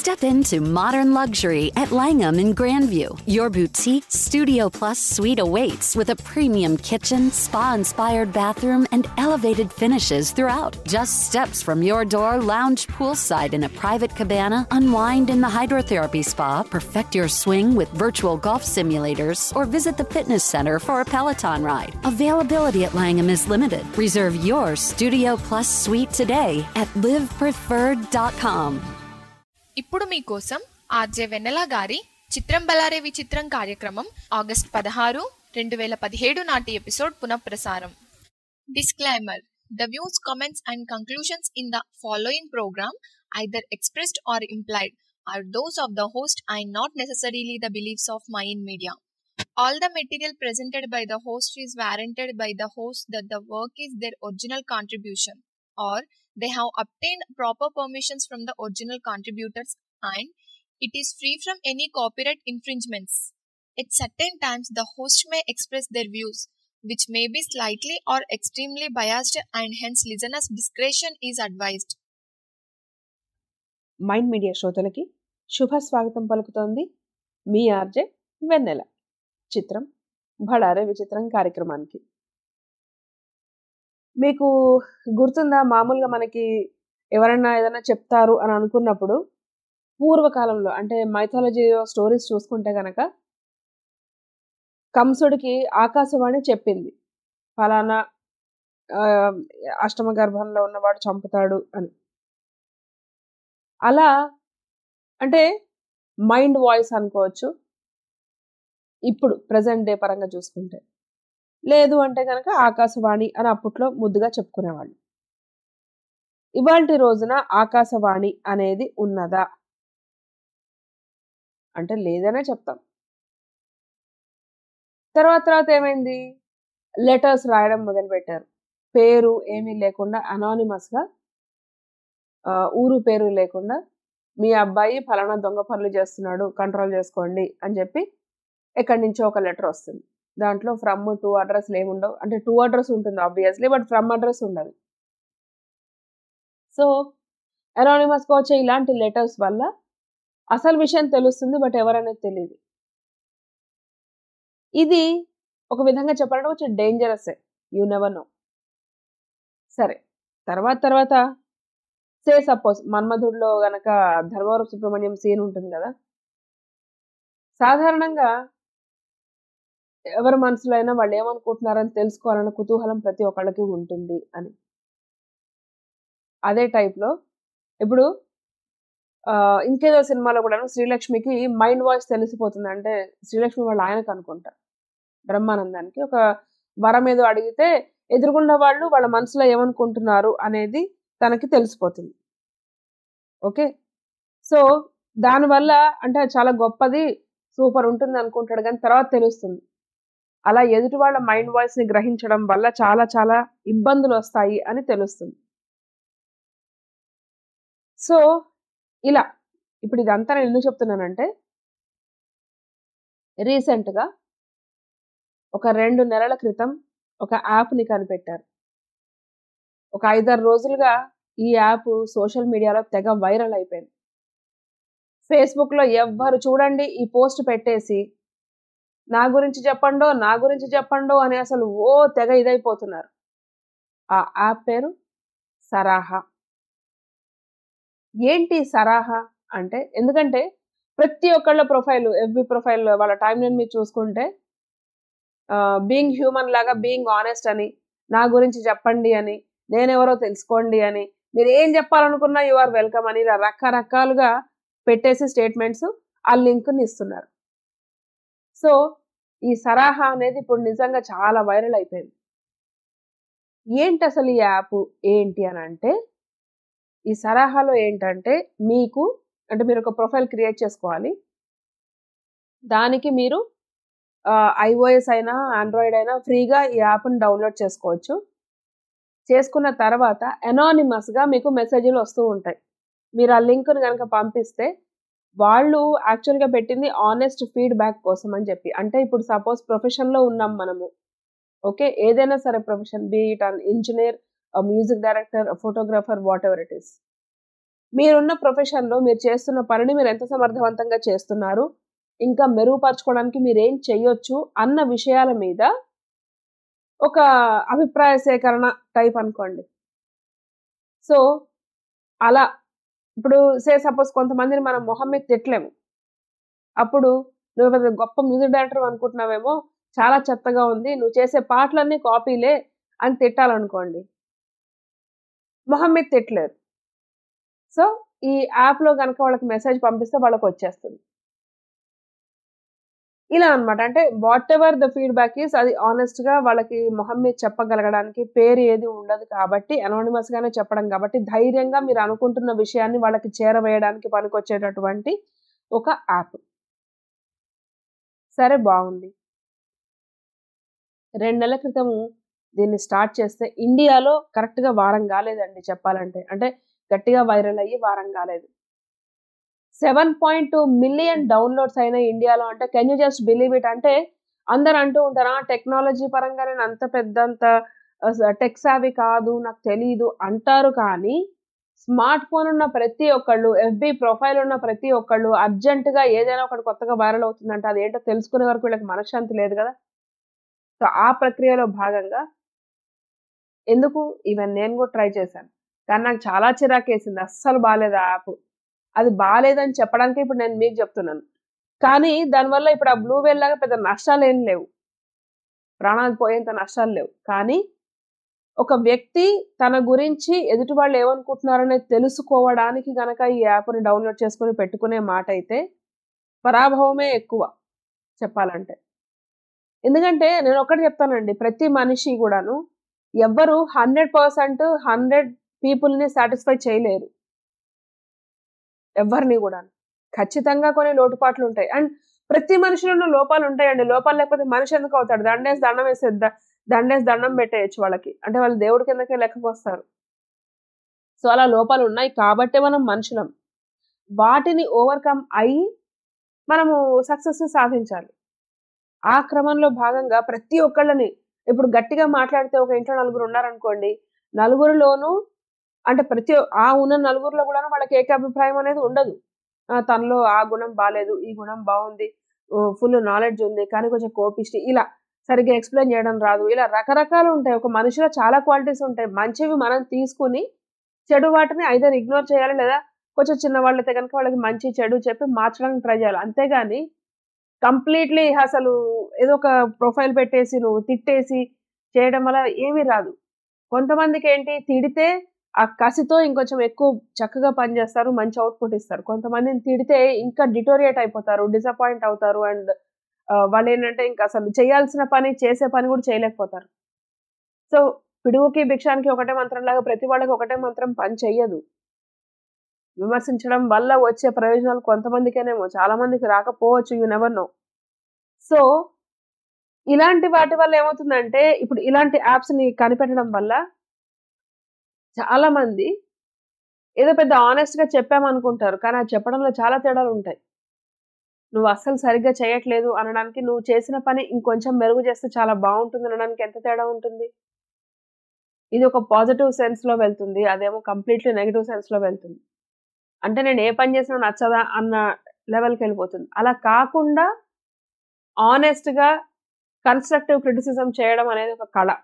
Step into modern luxury at Langham in Grandview. Your boutique Studio Plus suite awaits with a premium kitchen, spa inspired bathroom, and elevated finishes throughout. Just steps from your door, lounge poolside in a private cabana, unwind in the hydrotherapy spa, perfect your swing with virtual golf simulators, or visit the fitness center for a Peloton ride. Availability at Langham is limited. Reserve your Studio Plus suite today at livepreferred.com. ఇప్పుడు మీకోసం RJ వెన్నెల గారి చిత్రం బలారే విచిత్రం కార్యక్రమం August పదహారు రెండు వేల పదిహేడు నాటి ఎపిసోడ్ పునఃప్రసారం disclaimer the views comments and conclusions in the following programme either expressed or implied are those of the host I not necessarily the beliefs of Mind Media All the material presented by the host is warranted by the host that the work is their original contribution or they have obtained proper permissions from the original contributors and it is free from any copyright infringements. At certain times, the host may express their views, which may be slightly or extremely biased, and hence listeners' discretion is advised. Mind Media శ్రోతలకి శుభ స్వాగతం పలుకుతోంది మీ RJ వెన్నెల చిత్రం భడారే విచిత్రం కార్యక్రమానికి మీకు గుర్తుందా మామూలుగా మనకి ఎవరైనా ఏదైనా చెప్తారు అని అనుకున్నప్పుడు పూర్వకాలంలో అంటే మైథాలజీ స్టోరీస్ చూసుకుంటే గనక కంసుడికి ఆకాశవాణి చెప్పింది ఫలానా ఆ, అష్టమ గర్భంలో ఉన్నవాడు చంపుతాడు అని అలా అంటే మైండ్ వాయిస్ అనుకోవచ్చు ఇప్పుడు ప్రజెంట్ డే పరంగా చూసుకుంటే లేదు అంటే కనుక ఆకాశవాణి అని అప్పట్లో ముద్దుగా చెప్పుకునేవాళ్ళు ఇవాళ రోజున ఆకాశవాణి అనేది ఉన్నదా అంటే లేదనే చెప్తాం తర్వాత తర్వాత ఏమైంది లెటర్స్ రాయడం మొదలుపెట్టారు పేరు ఏమీ లేకుండా అనానిమస్గా ఊరు పేరు లేకుండా మీ అబ్బాయి ఫలానా దొంగ పనులు చేస్తున్నాడు కంట్రోల్ చేసుకోండి అని చెప్పి ఎక్కడి నుంచో ఒక లెటర్ వస్తుంది దాంట్లో ఫ్రమ్ టూ అడ్రస్లు ఏముండవు అంటే టూ అడ్రస్ ఉంటుంది ఆబ్వియస్లీ బట్ ఫ్రమ్ అడ్రస్ ఉండదు సో అనానిమస్గా వచ్చే ఇలాంటి లెటర్స్ వల్ల అసలు విషయం తెలుస్తుంది బట్ ఎవరనేది తెలియదు ఇది ఒక విధంగా చెప్పాలంటే కొంచెం డేంజరసే యూ నెవర్ నో సరే తర్వాత తర్వాత సే సపోజ్ మన్మధుడిలో గనక ధర్మవరం సుబ్రహ్మణ్యం సీన్ ఉంటుంది కదా సాధారణంగా ఎవరి మనసులో అయినా వాళ్ళు ఏమనుకుంటున్నారని తెలుసుకోవాలన్న కుతూహలం ప్రతి ఒక్కళ్ళకి ఉంటుంది అని అదే టైప్లో ఇప్పుడు ఆ, ఇంకేదో సినిమాలో కూడా శ్రీలక్ష్మికి మైండ్ వాయిస్ తెలిసిపోతుంది అంటే శ్రీలక్ష్మి వాళ్ళ ఆయనకు అనుకుంటా బ్రహ్మానందానికి ఒక వరం ఏదో అడిగితే ఎదురుగుండా వాళ్ళు వాళ్ళ మనసులో ఏమనుకుంటున్నారు అనేది తనకి తెలిసిపోతుంది ఓకే సో దానివల్ల అంటే అది చాలా గొప్పది సూపర్ ఉంటుంది అనుకుంటాడు కానీ తర్వాత తెలుస్తుంది అలా ఎదుటి వాళ్ళ మైండ్ వాయిస్ ని గ్రహించడం వల్ల చాలా చాలా ఇబ్బందులు వస్తాయి అని తెలుస్తుంది సో ఇలా ఇప్పుడు ఇదంతా నేను ఎందుకు చెప్తున్నానంటే రీసెంట్గా ఒక రెండు నెలల క్రితం ఒక యాప్ని కనిపెట్టారు ఒక ఐదారు రోజులుగా ఈ యాప్ సోషల్ మీడియాలో తెగ వైరల్ అయిపోయింది ఫేస్బుక్లో ఎవ్వరు చూడండి ఈ పోస్ట్ పెట్టేసి నా గురించి చెప్పండో నా గురించి చెప్పండో అని అసలు ఓ తెగ ఇదైపోతున్నారు ఆ యాప్ పేరు సరాహా ఏంటి సరాహా అంటే ఎందుకంటే ప్రతి ఒక్కళ్ళ ప్రొఫైల్ ఎఫ్బి ప్రొఫైల్ వాళ్ళ టైం నేను మీరు చూసుకుంటే బీయింగ్ హ్యూమన్ లాగా బీయింగ్ ఆనెస్ట్ అని నా గురించి చెప్పండి అని నేనెవరో తెలుసుకోండి అని మీరు ఏం చెప్పాలనుకున్నా యు ఆర్ వెల్కమ్ అని ఇలా రకరకాలుగా పెట్టేసి స్టేట్మెంట్స్ ఆ లింక్ని ఇస్తున్నారు సో ఈ సరాహా అనేది ఇప్పుడు నిజంగా చాలా వైరల్ అయిపోయింది ఏంటి అసలు ఈ యాప్ ఏంటి అని అంటే ఈ సరాహాలో ఏంటంటే మీకు అంటే మీరు ఒక ప్రొఫైల్ క్రియేట్ చేసుకోవాలి దానికి మీరు ఐఓఎస్ అయినా ఆండ్రాయిడ్ అయినా ఫ్రీగా ఈ యాప్ని డౌన్లోడ్ చేసుకోవచ్చు చేసుకున్న తర్వాత అనానిమస్గా మీకు మెసేజ్లు వస్తూ ఉంటాయి మీరు ఆ లింక్ను కనుక పంపిస్తే వాళ్ళు యాక్చువల్గా పెట్టింది ఆనెస్ట్ ఫీడ్బ్యాక్ కోసం అని చెప్పి అంటే ఇప్పుడు సపోజ్ ప్రొఫెషన్లో ఉన్నాం మనము ఓకే ఏదైనా సరే profession be it an engineer music director photographer whatever it is మీరున్న ప్రొఫెషన్లో మీరు చేస్తున్న పనిని మీరు ఎంత సమర్థవంతంగా చేస్తున్నారు ఇంకా మెరుగుపరచుకోవడానికి మీరు ఏం చెయ్యొచ్చు అన్న విషయాల మీద ఒక అభిప్రాయ సేకరణ టైప్ అనుకోండి సో అలా ఇప్పుడు సే సపోజ్ కొంతమందిని మనం మొహం మీద తిట్టలేము అప్పుడు నువ్వు పెద్ద గొప్ప మ్యూజిక్ డైరెక్టర్ అనుకుంటున్నావేమో చాలా చెత్తగా ఉంది నువ్వు చేసే పాటలన్నీ కాపీలే అని తిట్టాలనుకోండి మొహం మీద తిట్టలేరు సో ఈ యాప్లో కనుక వాళ్ళకి మెసేజ్ పంపిస్తే వాళ్ళకి వచ్చేస్తుంది ఇలా అనమాట అంటే whatever the feedback is అది ఆనెస్ట్గా వాళ్ళకి మొహం మీద చెప్పగలగడానికి పేరు ఏది ఉండదు కాబట్టి anonymous గానే చెప్పడం కాబట్టి ధైర్యంగా మీరు అనుకుంటున్న విషయాన్ని వాళ్ళకి చేరవేయడానికి పనికొచ్చేటటువంటి ఒక యాప్ సరే బాగుంది రెండు నెలల క్రితము దీన్ని స్టార్ట్ చేస్తే ఇండియాలో కరెక్ట్గా వారం కాలేదండి చెప్పాలంటే అంటే గట్టిగా వైరల్ అయ్యి వారం కాలేదు seven point two million downloads అయిన ఇండియాలో అంటే can you just believe it అంటే అందరు అంటూ ఉంటారా టెక్నాలజీ పరంగా నేను అంత పెద్దంత టెక్ సావి కాదు నాకు తెలియదు అంటారు కానీ స్మార్ట్ ఫోన్ ఉన్న ప్రతి ఒక్కళ్ళు ఎఫ్బి ప్రొఫైల్ ఉన్న ప్రతి ఒక్కళ్ళు అర్జెంటుగా ఏదైనా ఒకటి కొత్తగా వైరల్ అవుతుందంటే అది ఏంటో తెలుసుకునే వరకు వీళ్ళకి మనశ్శాంతి లేదు కదా సో ఆ ప్రక్రియలో భాగంగా ఎందుకు ఈవెన్ నేను కూడా ట్రై చేశాను కానీ నాకు చాలా చిరాకేసింది అస్సలు బాగాలేదు ఆ యాప్ అది బాగాలేదని చెప్పడానికి ఇప్పుడు నేను మీకు చెప్తున్నాను కానీ దానివల్ల ఇప్పుడు ఆ బ్లూ వేల్ లాగా పెద్ద నష్టాలు ఏం లేవు ప్రాణాలు పోయేంత నష్టాలు లేవు కానీ ఒక వ్యక్తి తన గురించి ఎదుటి వాళ్ళు ఏమనుకుంటున్నారనేది తెలుసుకోవడానికి గనక ఈ యాప్ని డౌన్లోడ్ చేసుకుని పెట్టుకునే మాట అయితే పరాభవమే ఎక్కువ చెప్పాలంటే ఎందుకంటే నేను ఒకటి చెప్తానండి ప్రతి మనిషి కూడాను ఎవ్వరు హండ్రెడ్ పర్సెంట్ హండ్రెడ్ పీపుల్ని సాటిస్ఫై చేయలేరు ఎవరిని కూడా ఖచ్చితంగా కొన్ని లోటుపాట్లు ఉంటాయి అండ్ ప్రతి మనిషిలోనూ లోపాలు ఉంటాయండి లోపాలు లేకపోతే మనిషి ఎందుకు అవుతాడు దండేసి దండం వేసే దండేసి దండం పెట్టేయచ్చు వాళ్ళకి అంటే వాళ్ళు దేవుడి కిందకే లెక్కకు వస్తారు సో అలా లోపాలు ఉన్నాయి కాబట్టే మనం మనుషులం వాటిని ఓవర్కమ్ అయ్యి మనము సక్సెస్ని సాధించాలి ఆ క్రమంలో భాగంగా ప్రతి ఒక్కళ్ళని ఇప్పుడు గట్టిగా మాట్లాడితే ఒక ఇంట్లో నలుగురు ఉన్నారనుకోండి నలుగురిలోనూ అంటే ప్రతి ఆ ఉన్న నలుగురిలో కూడా వాళ్ళకి ఏకాభిప్రాయం అనేది ఉండదు ఆ, తనలో ఆ గుణం బాగాలేదు ఈ గుణం బాగుంది ఫుల్ నాలెడ్జ్ ఉంది కానీ కొంచెం కోపిష్టి ఇలా సరిగ్గా ఎక్స్ప్లెయిన్ చేయడం రాదు ఇలా రకరకాలు ఉంటాయి ఒక మనిషిలో చాలా క్వాలిటీస్ ఉంటాయి మంచివి మనం తీసుకుని చెడు వాటిని ఐదర్ ఇగ్నోర్ చేయాలి లేదా కొంచెం చిన్న వాళ్ళైతే కనుక వాళ్ళకి మంచి చెడు చెప్పి మార్చడానికి ట్రై చేయాలి అంతేగాని కంప్లీట్లీ అసలు ఏదో ఒక ప్రొఫైల్ పెట్టేసి నువ్వు తిట్టేసి చేయడం వల్ల ఏమీ రాదు కొంతమందికి ఏంటి తిడితే ఆ కసితో ఇంకొంచెం ఎక్కువ చక్కగా పనిచేస్తారు మంచి అవుట్పుట్ ఇస్తారు కొంతమందిని తిడితే ఇంకా డిటోరియేట్ అయిపోతారు డిసప్పాయింట్ అవుతారు అండ్ వాళ్ళు ఏంటంటే ఇంకా అసలు చేయాల్సిన పని చేసే పని కూడా చేయలేకపోతారు సో పిడుగుకి భిక్షానికి ఒకటే మంత్రం లాగా ప్రతి వాళ్ళకి ఒకటే మంత్రం పని చెయ్యదు విమర్శించడం వల్ల వచ్చే ప్రయోజనాలు కొంతమందికేనేమో చాలా మందికి రాకపోవచ్చు యూ నెవర్ నో సో ఇలాంటి వాటి వల్ల ఏమవుతుందంటే ఇప్పుడు ఇలాంటి యాప్స్ ని కనిపెట్టడం వల్ల చాలా మంది ఏదో పెద్ద ఆనెస్ట్ గా చెప్పామనుకుంటారు కానీ అది చెప్పడంలో చాలా తేడాలు ఉంటాయి నువ్వు అస్సలు సరిగ్గా చేయట్లేదు అనడానికి నువ్వు చేసిన పని ఇంకొంచెం మెరుగు చేస్తే చాలా బాగుంటుంది అనడానికి ఎంత తేడా ఉంటుంది ఇది ఒక పాజిటివ్ సెన్స్ లో వెళ్తుంది అదేమో కంప్లీట్లీ నెగిటివ్ సెన్స్ లో వెళ్తుంది అంటే నేను ఏ పని చేసినా నచ్చదా అన్న లెవెల్కి వెళ్ళిపోతుంది అలా కాకుండా ఆనెస్ట్ గా కన్స్ట్రక్టివ్ క్రిటిసిజం చేయడం అనేది ఒక కళ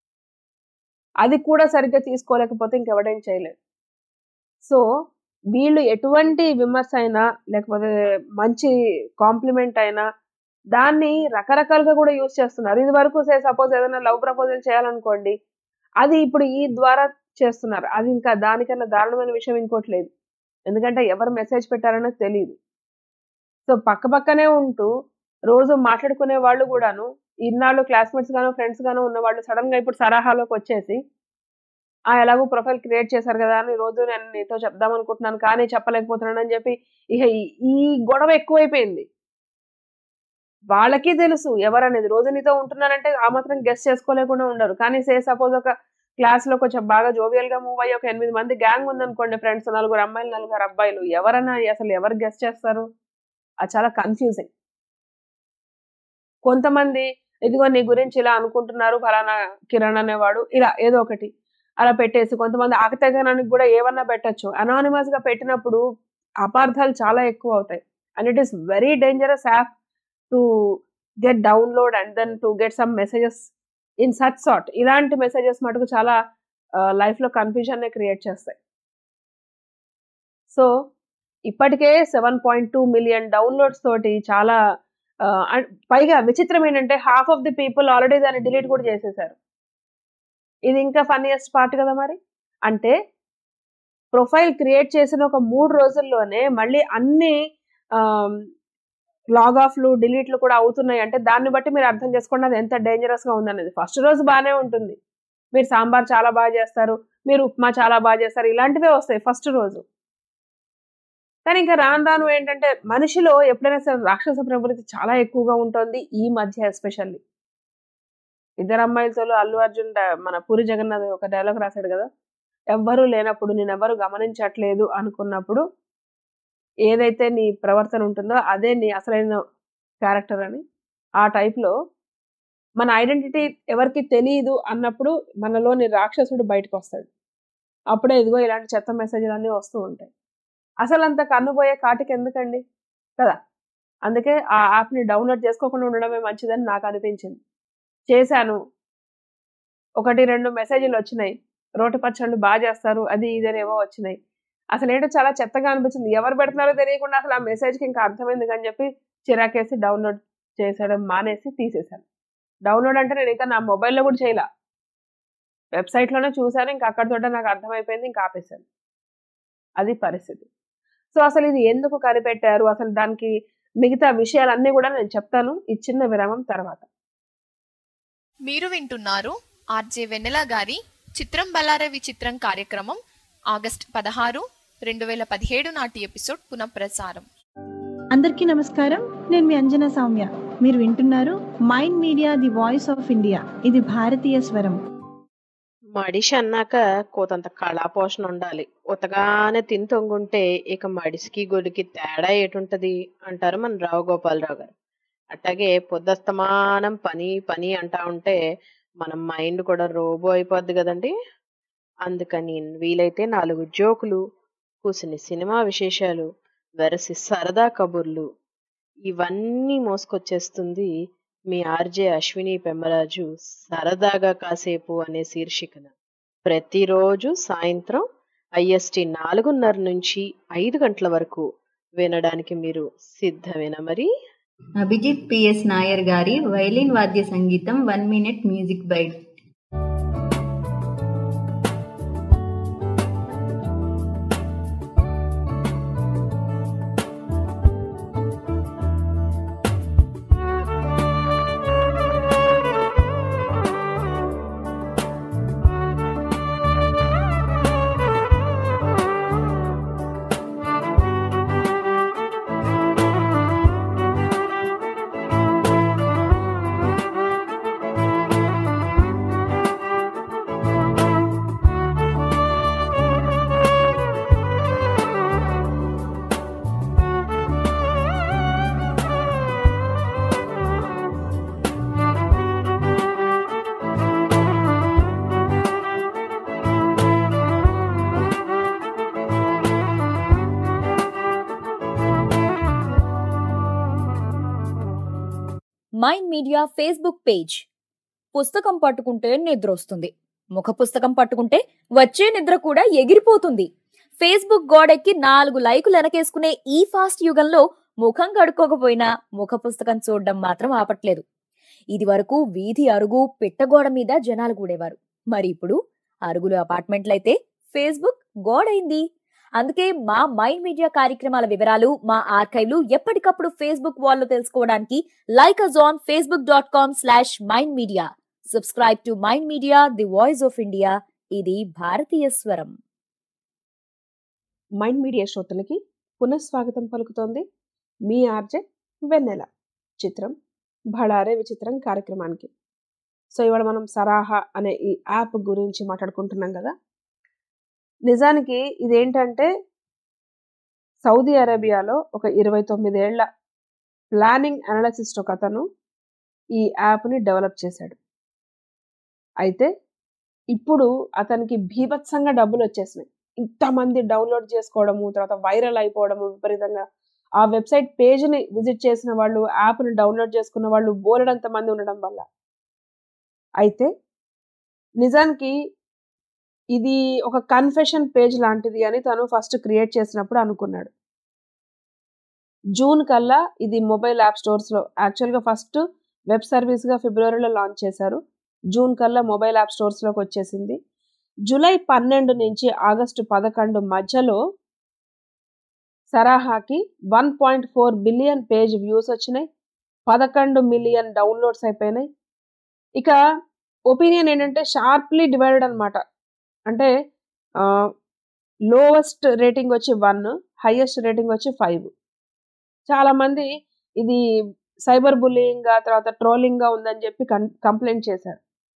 అది కూడా సరిగ్గా తీసుకోలేకపోతే ఇంకెవడేం చేయలేదు సో వీళ్ళు ఎటువంటి విమర్శ అయినా లేకపోతే మంచి కాంప్లిమెంట్ అయినా దాన్ని రకరకాలుగా కూడా యూజ్ చేస్తున్నారు ఇది వరకు సే సపోజ్ ఏదైనా లవ్ ప్రపోజల్ చేయాలనుకోండి అది ఇప్పుడు ఈ ద్వారా చేస్తున్నారు అది ఇంకా దానికన్నా దారుణమైన విషయం ఇంకోటి లేదు ఎందుకంటే ఎవరు మెసేజ్ పెట్టారనేది తెలియదు సో పక్క పక్కనే ఉంటూ రోజు మాట్లాడుకునే వాళ్ళు కూడాను ఇన్నాళ్ళు క్లాస్మేట్స్ గాను ఫ్రెండ్స్ గాను ఉన్న వాళ్ళు సడన్ గా ఇప్పుడు సరాహాలోకి వచ్చేసి ఆ ఎలాగో ప్రొఫైల్ క్రియేట్ చేశారు కదా అని రోజు నేను నీతో చెప్దాం అనుకుంటున్నాను కానీ చెప్పలేకపోతున్నాను అని చెప్పి ఇక ఈ- ఈ గొడవ ఎక్కువైపోయింది వాళ్ళకి తెలుసు ఎవరనేది రోజు నీతో ఉంటున్నారంటే ఆ మాత్రం గెస్ట్ చేసుకోలేకుండా ఉండరు కానీ సే సపోజ్ ఒక క్లాస్ లో కొంచెం బాగా జోవియల్ గా మూవ్ అయ్యి ఒక ఎనిమిది మంది గ్యాంగ్ ఉందనుకోండి ఫ్రెండ్స్ నలుగురు అమ్మాయిలు నలుగురు అబ్బాయిలు ఎవరన్నా అసలు ఎవరు గెస్ట్ చేస్తారు అది చాలా కన్ఫ్యూజింగ్ కొంతమంది ఇదిగో నీ గురించి ఇలా అనుకుంటున్నారు ఫలానా కిరణ్ అనేవాడు ఇలా ఏదో ఒకటి అలా పెట్టేసి కొంతమంది ఆకతగనానికి కూడా ఏమన్నా పెట్టచ్చు అనానిమస్ గా పెట్టినప్పుడు అపార్థాలు చాలా ఎక్కువ అవుతాయి and it is very dangerous app to get download and then to get some messages in such sort ఇలాంటి మెసేజెస్ మటుకు చాలా లైఫ్ లో కన్ఫ్యూజన్ క్రియేట్ చేస్తాయి సో ఇప్పటికే seven point two million downloads తోటి చాలా ఆ, అండ్ పైగా విచిత్రం ఏంటంటే half of the people already దాన్ని డిలీట్ కూడా చేసేసారు ఇది ఇంకా ఫన్నీయెస్ట్ పార్ట్ కదా మరి అంటే ప్రొఫైల్ క్రియేట్ చేసిన ఒక మూడు రోజుల్లోనే మళ్ళీ అన్ని లాగ్ ఆఫ్లు డిలీట్లు కూడా అవుతున్నాయి అంటే దాన్ని బట్టి మీరు అర్థం చేసుకోండి అది ఎంత డేంజరస్ గా ఉందనేది ఫస్ట్ రోజు బాగానే ఉంటుంది మీరు సాంబార్ చాలా బాగా చేస్తారు మీరు ఉప్మా చాలా బాగా చేస్తారు ఇలాంటివే వస్తాయి ఫస్ట్ రోజు కానీ ఇంకా రాను రాను ఏంటంటే మనిషిలో ఎప్పుడైనా సరే రాక్షస ప్రవృత్తి చాలా ఎక్కువగా ఉంటుంది ఈ మధ్య ఎస్పెషల్లీ ఇద్దరు అమ్మాయిలతో అల్లు అర్జున్ డ- మన పూరి జగన్నాథ్ ఒక డైలాగ్ రాశాడు కదా ఎవ్వరూ లేనప్పుడు నేను ఎవరు గమనించట్లేదు అనుకున్నప్పుడు ఏదైతే నీ ప్రవర్తన ఉంటుందో అదే నీ అసలైన క్యారెక్టర్ అని ఆ టైప్లో మన ఐడెంటిటీ ఎవరికి తెలియదు అన్నప్పుడు మనలోని రాక్షసుడు బయటకు వస్తాడు అప్పుడే ఇదిగో ఇలాంటి చెత్త మెసేజ్లు అన్నీ వస్తూ ఉంటాయి అసలు అంత కన్నుపోయే కాటికి ఎందుకండి కదా అందుకే ఆ యాప్ని డౌన్లోడ్ చేసుకోకుండా ఉండడమే మంచిదని నాకు అనిపించింది చేశాను ఒకటి రెండు మెసేజ్లు వచ్చినాయి రోటి పచ్చళ్ళు బాగా చేస్తారు అది ఇదనేవో వచ్చినాయి అసలు ఏంటో చాలా చెత్తగా అనిపించింది ఎవరు పెడుతున్నారో తెలియకుండా అసలు ఆ మెసేజ్కి ఇంకా అర్థమైంది అని చెప్పి చిరాకేసి డౌన్లోడ్ చేసేయడం మానేసి తీసేశాను డౌన్లోడ్ అంటే నేను ఇంకా నా మొబైల్లో కూడా చేయలే వెబ్సైట్లోనే చూశాను ఇంకా అక్కడితోటే నాకు అర్థమైపోయింది ఇంకా ఆపేశాను అది పరిస్థితి సో అసలు ఇది ఎందుకు కనిపెట్టారు అసలు దానికి మిగతా విషయాలన్నీ కూడా నేను చెప్తాను ఈ చిన్న విరామం తర్వాత మీరు వింటున్నారు ఆర్జే వెన్నెల గారి చిత్రం బలారే విచిత్రం కార్యక్రమం ఆగస్ట్ పదహారు రెండు వేల పదిహేడు నాటి ఎపిసోడ్ పునఃప్రసారం అందరికీ నమస్కారం నేను మీ అంజనా సౌమ్య మీరు వింటున్నారు Mind Media the voice of India ఇది భారతీయ స్వరం మడిషి అన్నాక కోతంత కళాపోషణ ఉండాలి ఉతగానే తిని తొంగుంటే ఇక మడిసికి గొడికి తేడా ఏటుంటది అంటారు మన రావు గోపాలరావు గారు అట్లాగే పొద్దస్తమానం పని పని అంటా ఉంటే మన మైండ్ కూడా రోబో అయిపోద్ది కదండి అందుకని వీలైతే నాలుగు జోకులు కూసిని సినిమా విశేషాలు వెరసి సరదా కబుర్లు ఇవన్నీ మోసుకొచ్చేస్తుంది మీ ఆర్జే అశ్విని పెమ్మరాజు సరదాగా కాసేపు అనే శీర్షికన ప్రతిరోజు సాయంత్రం ఐఎస్టి నాలుగున్నర నుంచి ఐదు గంటల వరకు వినడానికి మీరు సిద్ధమేనా మరి అభిజిత్ పిఎస్ నాయర్ గారి వైలిన్ వాద్య సంగీతం one minute music bite Mind Media Facebook page పుస్తకం పట్టుకుంటే నిద్ర వస్తుంది ముఖ పుస్తకం పట్టుకుంటే వచ్చే నిద్ర కూడా ఎగిరిపోతుంది ఫేస్బుక్ గోడెక్కి నాలుగు లైకులు వెనకేసుకునే ఈ ఫాస్ట్ యుగంలో ముఖం కడుక్కోకపోయినా ముఖ పుస్తకం చూడడం మాత్రం ఆపట్లేదు ఇది వరకు వీధి అరుగు పిట్టగోడ మీద జనాలు కూడేవారు మరి ఇప్పుడు అరుగులు అపార్ట్మెంట్లయితే ఫేస్బుక్ గోడైంది అందుకే మా మైండ్ మీడియా కార్యక్రమాల వివరాలు మా ఆర్కైవ్లు ఎప్పటికప్పుడు ఫేస్బుక్ వాల్లో తెలుసుకోవడానికి like us on Facebook dot com slash Mind Media subscribe to Mind Media the voice of India ఇది భారతీయ స్వరం మైండ్ మీడియా శ్రోతలకి పునఃస్వాగతం పలుకుతోంది మీ ఆర్జే వెన్నెల చిత్రం భళారే విచిత్రం కార్యక్రమానికి సో ఇవాళ మనం సరాహా అనే ఈ యాప్ గురించి మాట్లాడుకుంటున్నాం కదా నిజానికి ఇదేంటంటే సౌదీ అరేబియాలో ఒక ఇరవై తొమ్మిదేళ్ల ప్లానింగ్ అనలిసిస్ట్ ఒక అతను ఈ యాప్ని డెవలప్ చేశాడు అయితే ఇప్పుడు అతనికి బీభత్సంగా డబ్బులు వచ్చేసినాయి ఇంతమంది డౌన్లోడ్ చేసుకోవడము తర్వాత వైరల్ అయిపోవడము విపరీతంగా ఆ వెబ్సైట్ పేజ్ని విజిట్ చేసిన వాళ్ళు యాప్ని డౌన్లోడ్ చేసుకున్న వాళ్ళు బోలెడంత మంది ఉండడం వల్ల అయితే నిజానికి ఇది ఒక కన్ఫెషన్ పేజ్ లాంటిది అని తను ఫస్ట్ క్రియేట్ చేసినప్పుడు అనుకున్నాడు జూన్ కల్లా ఇది మొబైల్ యాప్ స్టోర్స్లో యాక్చువల్గా ఫస్ట్ వెబ్ సర్వీస్గా ఫిబ్రవరిలో లాంచ్ చేశారు జూన్ కల్లా మొబైల్ యాప్ స్టోర్స్లోకి వచ్చేసింది జూలై పన్నెండు నుంచి ఆగస్టు పదకొండు మధ్యలో సరాహాకి one point four billion page views వచ్చినాయి పదకొండు మిలియన్ డౌన్లోడ్స్ అయిపోయినాయి ఇక ఒపీనియన్ ఏంటంటే షార్ప్లీ డివైడెడ్ అనమాట అంటే లోవెస్ట్ రేటింగ్ వచ్చి వన్ హైయెస్ట్ రేటింగ్ వచ్చి ఫైవ్ చాలామంది ఇది సైబర్ బుల్లింగ్గా తర్వాత ట్రోలింగ్గా ఉందని చెప్పి కం కంప్లైంట్ చేశారు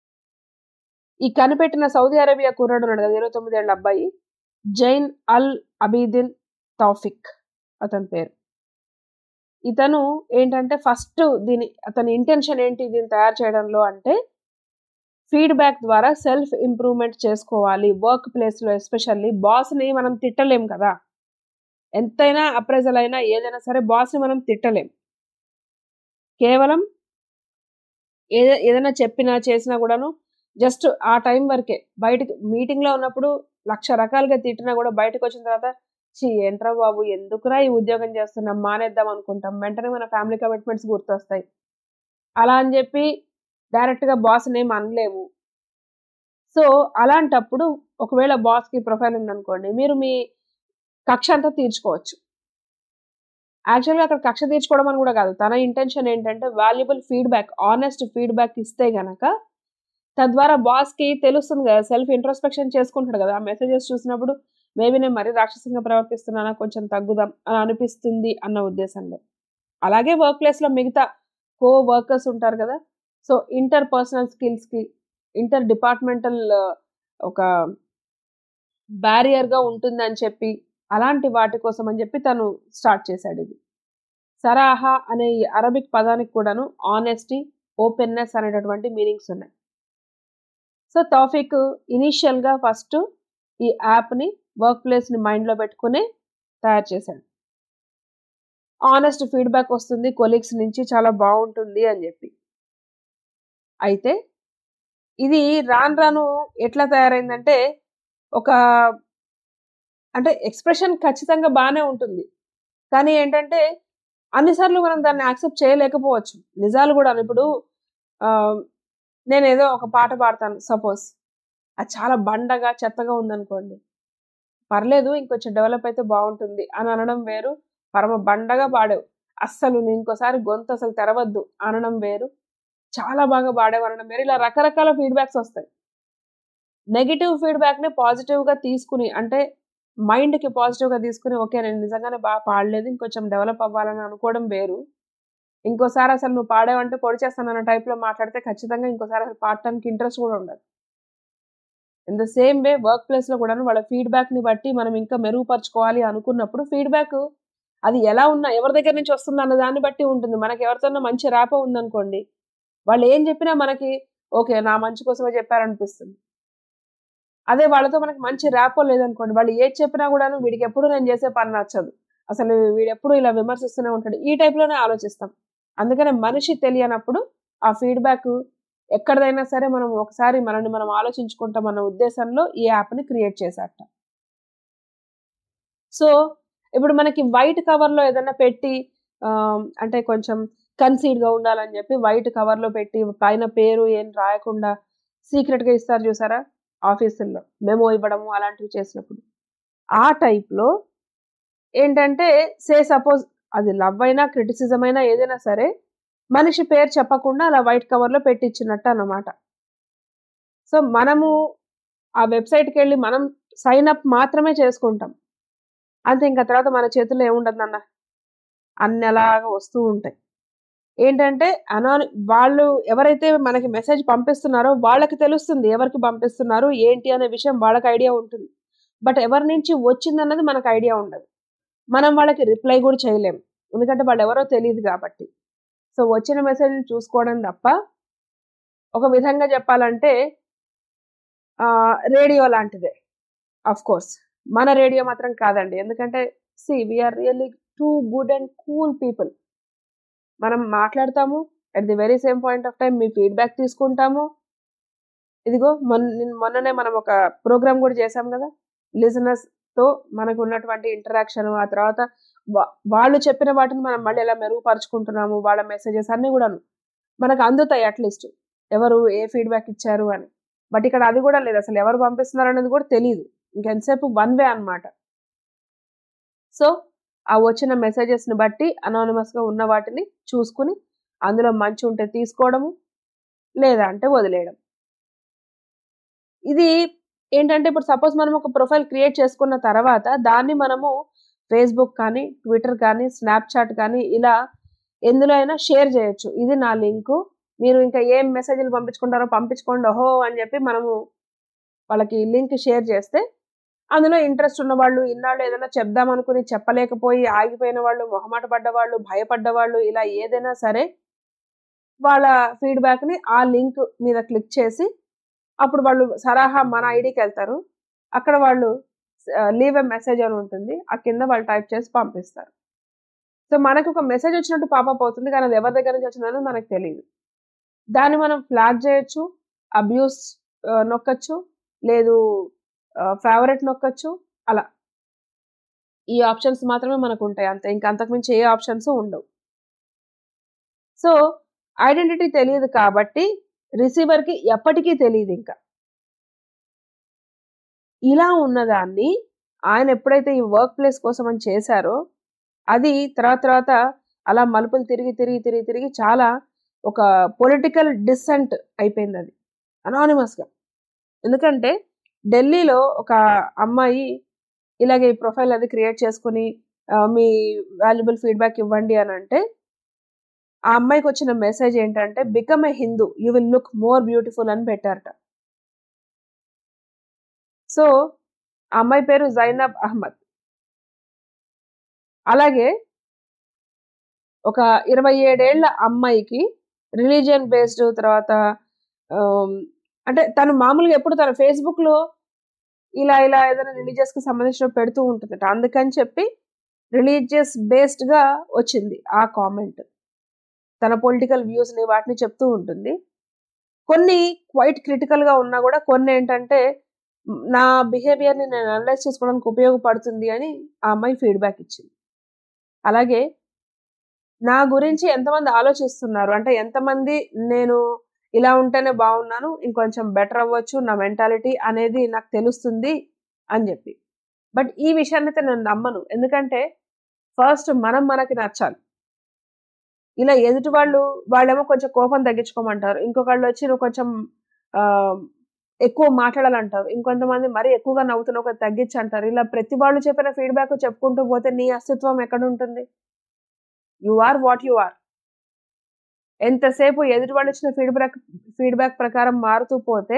ఈ కనిపెట్టిన సౌదీ అరేబియా కుర్రాడు ఉన్నాడు కదా ఇరవై తొమ్మిది ఏళ్ళ అబ్బాయి జైన్ అల్ అబీదిన్ తౌఫిక్ అతని పేరు ఇతను ఏంటంటే ఫస్ట్ దీని అతని ఇంటెన్షన్ ఏంటి దీన్ని తయారు చేయడంలో అంటే ఫీడ్బ్యాక్ ద్వారా సెల్ఫ్ ఇంప్రూవ్మెంట్ చేసుకోవాలి వర్క్ ప్లేస్లో ఎస్పెషల్లీ బాస్ని మనం తిట్టలేం కదా ఎంతైనా అప్రైజల్ అయినా ఏదైనా సరే బాస్ని మనం తిట్టలేం కేవలం ఏద ఏదైనా చెప్పినా చేసినా కూడాను జస్ట్ ఆ టైం వరకే బయటకు మీటింగ్లో ఉన్నప్పుడు లక్ష రకాలుగా తిట్టినా కూడా బయటకు వచ్చిన తర్వాత చి ఏంట్రా బాబు ఎందుకురా ఈ ఉద్యోగం చేస్తున్నాం మానేద్దాం అనుకుంటాం వెంటనే మన ఫ్యామిలీ కమిట్మెంట్స్ గుర్తొస్తాయి అలా అని చెప్పి డైరెక్ట్గా బాస్ని ఏం అనలేము సో అలాంటప్పుడు ఒకవేళ బాస్కి ప్రొఫైల్ ఉందనుకోండి మీరు మీ కక్ష అంతా తీర్చుకోవచ్చు యాక్చువల్గా అక్కడ కక్ష తీర్చుకోవడం అని కూడా కాదు తన ఇంటెన్షన్ ఏంటంటే వాల్యుబుల్ ఫీడ్బ్యాక్ ఆనెస్ట్ ఫీడ్బ్యాక్ ఇస్తే గనక తద్వారా బాస్కి తెలుస్తుంది కదా సెల్ఫ్ ఇంట్రోస్పెక్షన్ చేసుకుంటాడు కదా ఆ మెసేజెస్ చూసినప్పుడు మేబీ నేను మరీ రాక్షసంగా ప్రవర్తిస్తున్నానా కొంచెం తగ్గుదాం అని అనిపిస్తుంది అన్న ఉద్దేశంలో అలాగే వర్క్ ప్లేస్లో మిగతా కో వర్కర్స్ ఉంటారు కదా సో ఇంటర్ పర్సనల్ స్కిల్స్కి ఇంటర్ డిపార్ట్మెంటల్ ఒక బ్యారియర్గా ఉంటుందని చెప్పి అలాంటి వాటి కోసం అని చెప్పి తను స్టార్ట్ చేశాడు ఇది సరాహా అనే ఈ అరబిక్ పదానికి కూడాను ఆనెస్టీ ఓపెన్నెస్ అనేటటువంటి మీనింగ్స్ ఉన్నాయి సో తౌఫిక్ ఇనీషియల్గా ఫస్ట్ ఈ యాప్ని వర్క్ ప్లేస్ని మైండ్లో పెట్టుకుని తయారు చేశాడు ఆనెస్ట్ ఫీడ్బ్యాక్ వస్తుంది కొలీగ్స్ నుంచి చాలా బాగుంటుంది అని చెప్పి అయితే ఇది రాను రాను ఎట్లా తయారైందంటే ఒక అంటే ఎక్స్ప్రెషన్ ఖచ్చితంగా బాగానే ఉంటుంది కానీ ఏంటంటే అన్నిసార్లు మనం దాన్ని యాక్సెప్ట్ చేయలేకపోవచ్చు నిజాలు కూడా ఇప్పుడు నేను ఏదో ఒక పాట పాడతాను సపోజ్ అది చాలా బండగా చెత్తగా ఉందనుకోండి పర్లేదు ఇంకొంచెం డెవలప్ అయితే బాగుంటుంది అని అనడం వేరు పరమ బండగా పాడావు అస్సలు నేను ఇంకోసారి గొంతు అసలు తెరవద్దు అనడం వేరు చాలా బాగా పాడావు అనడం వేరు ఇలా రకరకాల ఫీడ్బ్యాక్స్ వస్తాయి నెగిటివ్ ఫీడ్బ్యాక్ని పాజిటివ్గా తీసుకుని అంటే మైండ్కి పాజిటివ్గా తీసుకుని ఓకే నేను నిజంగానే బాగా పాడలేదు ఇంకొంచెం డెవలప్ అవ్వాలని అనుకోవడం వేరు ఇంకోసారి అసలు నువ్వు పాడావంటే పొడి చేస్తానన్న టైప్లో మాట్లాడితే ఖచ్చితంగా ఇంకోసారి అసలు పాడటానికి ఇంట్రెస్ట్ కూడా ఉండదు in the same way work ప్లేస్లో కూడా వాళ్ళ ఫీడ్బ్యాక్ని బట్టి మనం ఇంకా మెరుగుపరచుకోవాలి అనుకున్నప్పుడు ఫీడ్బ్యాక్ అది ఎలా ఉన్నా ఎవరి దగ్గర నుంచి వస్తుంది అన్న దాన్ని బట్టి ఉంటుంది మనకి ఎవరితోనో మంచి ర్యాపో ఉందనుకోండి వాళ్ళు ఏం చెప్పినా మనకి ఓకే నా మంచి కోసమే చెప్పారనిపిస్తుంది అదే వాళ్ళతో మనకి మంచి ర్యాపో లేదనుకోండి వాళ్ళు ఏది చెప్పినా కూడాను వీడికి ఎప్పుడు నేను చేసే పని నచ్చదు అసలు వీడు ఎప్పుడు ఇలా విమర్శిస్తూనే ఉంటాడు ఈ టైప్లోనే ఆలోచిస్తాం అందుకనే మనిషి తెలియనప్పుడు ఆ ఫీడ్బ్యాక్ ఎక్కడదైనా సరే మనం ఒకసారి మనల్ని మనం ఆలోచించుకుంటాం అన్న ఉద్దేశంలో ఈ యాప్ని క్రియేట్ చేశాట సో ఇప్పుడు మనకి వైట్ కవర్లో ఏదైనా పెట్టి అంటే కొంచెం కన్సీడ్గా ఉండాలని చెప్పి వైట్ కవర్లో పెట్టి పైన పేరు ఏం రాయకుండా సీక్రెట్గా ఇస్తారు చూసారా ఆఫీసుల్లో మెమో ఇవ్వడము అలాంటివి చేసినప్పుడు ఆ టైప్లో ఏంటంటే సే సపోజ్ అది లవ్ అయినా క్రిటిసిజం అయినా ఏదైనా సరే మనిషి పేరు చెప్పకుండా అలా వైట్ కవర్లో పెట్టించినట్టు అన్నమాట సో మనము ఆ వెబ్సైట్కి వెళ్ళి మనం సైన్ అప్ మాత్రమే చేసుకుంటాం అంతే ఇంకా తర్వాత మన చేతుల్లో ఏముండదు అన్ని అలాగా వస్తూ ఉంటాయి ఏంటంటే అనాని వాళ్ళు ఎవరైతే మనకి మెసేజ్ పంపిస్తున్నారో వాళ్ళకి తెలుస్తుంది ఎవరికి పంపిస్తున్నారు ఏంటి అనే విషయం వాళ్ళకి ఐడియా ఉంటుంది బట్ ఎవరి నుంచి వచ్చిందన్నది మనకు ఐడియా ఉండదు మనం వాళ్ళకి రిప్లై కూడా చేయలేము ఎందుకంటే వాళ్ళు ఎవరో తెలియదు కాబట్టి సో వచ్చిన మెసేజ్ చూసుకోవడం తప్ప ఒక విధంగా చెప్పాలంటే రేడియో లాంటిదే అఫ్ కోర్స్ మన రేడియో మాత్రం కాదండి ఎందుకంటే see we're really too good and cool people మనం మాట్లాడతాము at the very same point of time మీ ఫీడ్బ్యాక్ తీసుకుంటాము ఇదిగో మొన్న నిన్న- మొన్ననే మనం ఒక ప్రోగ్రామ్ కూడా చేసాం కదా లిజనర్స్ తో మనకు ఉన్నటువంటి ఇంటరాక్షన్ ఆ తర్వాత వా- వాళ్ళు చెప్పిన వాటిని మనం మళ్ళీ ఎలా మెరుగుపరుచుకుంటున్నాము వాళ్ళ మెసేజెస్ అన్ని కూడాను మనకు అందుతాయి అట్లీస్ట్ ఎవరు ఏ ఫీడ్బ్యాక్ ఇచ్చారు అని బట్ ఇక్కడ అది కూడా లేదు అసలు ఎవరు పంపిస్తున్నారు అనేది కూడా తెలియదు ఇంకెంతసేపు వన్ వే అన్నమాట సో ఆ వచ్చిన మెసేజెస్ ని బట్టి అనానిమస్ గా ఉన్న వాటిని చూసుకుని అందులో మంచి ఉంటే తీసుకోవడము లేదా అంటే వదిలేయడం ఇది ఏంటంటే ఇప్పుడు సపోజ్ మనం ఒక ప్రొఫైల్ క్రియేట్ చేసుకున్న తర్వాత దాన్ని మనము ఫేస్బుక్ కానీ ట్విట్టర్ కానీ స్నాప్చాట్ కానీ ఇలా ఎందులో అయినా షేర్ చేయొచ్చు ఇది నా లింకు మీరు ఇంకా ఏం మెసేజ్లు పంపించుకుంటారో పంపించుకోండి ఓహో అని చెప్పి మనము వాళ్ళకి లింక్ షేర్ చేస్తే అందులో ఇంట్రెస్ట్ ఉన్న వాళ్ళు ఇన్నాళ్ళు ఏదైనా చెప్దాం అనుకుని చెప్పలేకపోయి ఆగిపోయిన వాళ్ళు మొహమాట పడ్డ వాళ్ళు భయపడ్డ వాళ్ళు ఇలా ఏదైనా సరే వాళ్ళ ఫీడ్బ్యాక్ని ఆ లింక్ మీద క్లిక్ చేసి అప్పుడు వాళ్ళు సరాహా మన ఐడికి వెళ్తారు అక్కడ వాళ్ళు లీవ్ ఎ మెసేజ్ అని ఉంటుంది ఆ కింద వాళ్ళు టైప్ చేసి పంపిస్తారు సో మనకు ఒక మెసేజ్ వచ్చినట్టు పాపప్ అవుతుంది కానీ అది ఎవరి దగ్గర నుంచి వచ్చిందని మనకు తెలియదు దాన్ని మనం ఫ్లాగ్ చేయొచ్చు అబ్యూస్ నొక్కచ్చు లేదు ఫేవరెట్ నొక్కచ్చు అలా ఈ ఆప్షన్స్ మాత్రమే మనకు ఉంటాయి అంతే ఇంకా అంతకుమించి ఏ ఆప్షన్స్ ఉండవు సో ఐడెంటిటీ తెలియదు కాబట్టి రిసీవర్కి ఎప్పటికీ తెలియదు ఇంకా ఇలా ఉన్నదాన్ని ఆయన ఎప్పుడైతే ఈ వర్క్ ప్లేస్ కోసం అని చేశారో అది తర్వాత తర్వాత అలా మలుపులు తిరిగి తిరిగి తిరిగి తిరిగి చాలా ఒక పొలిటికల్ డిసెంట్ అయిపోయింది అది అనానిమస్గా ఎందుకంటే ఢిల్లీలో ఒక అమ్మాయి ఇలాగే ఈ ప్రొఫైల్ అది క్రియేట్ చేసుకుని ఆ, మీ వాల్యుబుల్ ఫీడ్బ్యాక్ ఇవ్వండి అని అంటే ఆ అమ్మాయికి వచ్చిన మెసేజ్ ఏంటంటే become a Hindu you will look more beautiful అని పెట్టారట సో ఆ అమ్మాయి పేరు జైనబ్ అహ్మద్ అలాగే ఒక ఇరవై ఏడేళ్ల అమ్మాయికి రిలీజియన్ బేస్డ్ తర్వాత ఆమ్, అంటే తను మామూలుగా ఎప్పుడు తన ఫేస్బుక్ లో ఇలా ఇలా ఏదైనా రిలీజియస్ కి సంబంధించిన పెడుతూ ఉంటుందట అందుకని చెప్పి రిలీజియస్ బేస్డ్ గా వచ్చింది ఆ కామెంట్ తన పొలిటికల్ వ్యూస్ ని వాటిని చెప్తూ ఉంటుంది కొన్ని క్వైట్ క్రిటికల్ గా ఉన్నా కూడా కొన్ని ఏంటంటే మ్, నా బిహేవియర్ ని నేను అనలైజ్ చేసుకోవడానికి ఉపయోగపడుతుంది అని ఆ అమ్మాయి ఫీడ్బ్యాక్ ఇచ్చింది అలాగే నా గురించి ఎంతమంది ఆలోచిస్తున్నారు అంటే ఎంతమంది నేను ఇలా ఉంటేనే బాగున్నాను ఇంకొంచెం బెటర్ అవ్వచ్చు నా మెంటాలిటీ అనేది నాకు తెలుస్తుంది అని చెప్పి బట్ ఈ విషయాన్ని అయితే నేను నమ్మను ఎందుకంటే ఫస్ట్ మనం మనకి నచ్చాలి ఇలా ఎదుటి వాళ్ళు వాళ్ళేమో కొంచెం కోపం తగ్గించుకోమంటారు ఇంకొకళ్ళు వచ్చి నువ్వు కొంచెం ఆ, ఎక్కువ మాట్లాడాలంటారు ఇంకొంతమంది మరీ ఎక్కువగా నవ్వుతున్నావు కొంచెం తగ్గించి అంటారు ఇలా ప్రతి వాళ్ళు చెప్పిన ఫీడ్బ్యాక్ చెప్పుకుంటూ పోతే నీ అస్తిత్వం ఎక్కడ ఉంటుంది you are what you are ఎంతసేపు ఎదుటి వాళ్ళు ఇచ్చిన ఫీడ్బ్యాక్ ఫీడ్బ్యాక్ ప్రకారం మారుతూ పోతే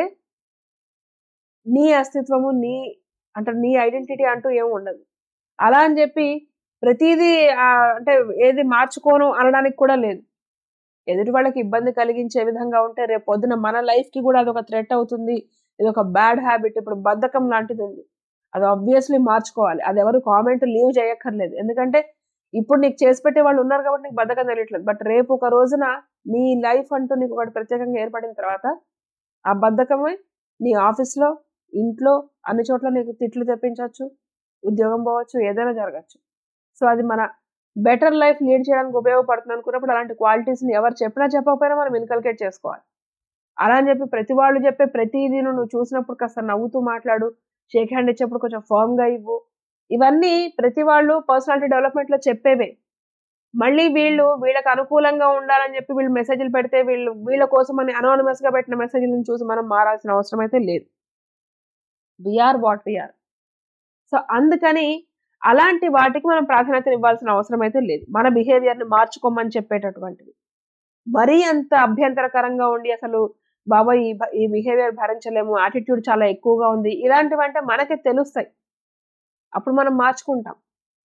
నీ అస్తిత్వము నీ అంటే నీ ఐడెంటిటీ అంటూ ఏమి ఉండదు అలా అని చెప్పి ప్రతిదీ ఆ, అంటే ఏది మార్చుకోను అనడానికి కూడా లేదు ఎదుటి వాళ్ళకి ఇబ్బంది కలిగించే విధంగా ఉంటే రేపు పొద్దున మన లైఫ్ కి కూడా అదొక థ్రెట్ అవుతుంది ఇది ఒక బ్యాడ్ హ్యాబిట్ ఇప్పుడు బద్ధకం లాంటిది ఉంది అది ఆబ్వియస్లీ మార్చుకోవాలి అది ఎవరు కామెంట్ లీవ్ చేయక్కర్లేదు ఎందుకంటే ఇప్పుడు నీకు చేసి పెట్టే వాళ్ళు ఉన్నారు కాబట్టి నీకు బద్ధకం తెలియట్లేదు బట్ రేపు ఒక రోజున నీ లైఫ్ అంటూ నీకు ఒకటి ప్రత్యేకంగా ఏర్పడిన తర్వాత ఆ బద్ధకమే నీ ఆఫీస్లో ఇంట్లో అన్ని చోట్ల నీకు తిట్లు తెప్పించవచ్చు ఉద్యోగం పోవచ్చు ఏదైనా జరగచ్చు సో అది మన బెటర్ లైఫ్ లీడ్ చేయడానికి ఉపయోగపడుతుంది అనుకున్నప్పుడు అలాంటి క్వాలిటీస్ని ఎవరు చెప్పినా చెప్పకపోయినా మనం ఇన్కల్కేట్ చేసుకోవాలి అలా అని చెప్పి ప్రతి వాళ్ళు చెప్పే ప్రతిదీ నువ్వు చూసినప్పుడు కాస్త నవ్వుతూ మాట్లాడు షేక్ హ్యాండ్ ఇచ్చేప్పుడు కొంచెం ఫర్మ్ గా ఇవ్వు ఇవన్నీ ప్రతి వాళ్ళు పర్సనాలిటీ డెవలప్మెంట్ లో చెప్పేవే మళ్ళీ వీళ్ళు వీళ్ళకి అనుకూలంగా ఉండాలని చెప్పి వీళ్ళు మెసేజ్లు పెడితే వీళ్ళు వీళ్ళ కోసం అని అనోనిమస్ గా పెట్టిన మెసేజ్లను చూసి మనం మారాల్సిన అవసరం అయితే లేదు విఆర్ వాట్ విఆర్ సో అందుకని అలాంటి వాటికి మనం ప్రాధాన్యత ఇవ్వాల్సిన అవసరం అయితే లేదు మన బిహేవియర్ ని మార్చుకోమని చెప్పేటటువంటిది మరీ అంత అభ్యంతరకరంగా ఉండి అసలు బాబాయ్ ఈ బ- ఈ బిహేవియర్ భరించలేము యాటిట్యూడ్ చాలా ఎక్కువగా ఉంది ఇలాంటివంటే మనకి తెలుస్తాయి అప్పుడు మనం మార్చుకుంటాం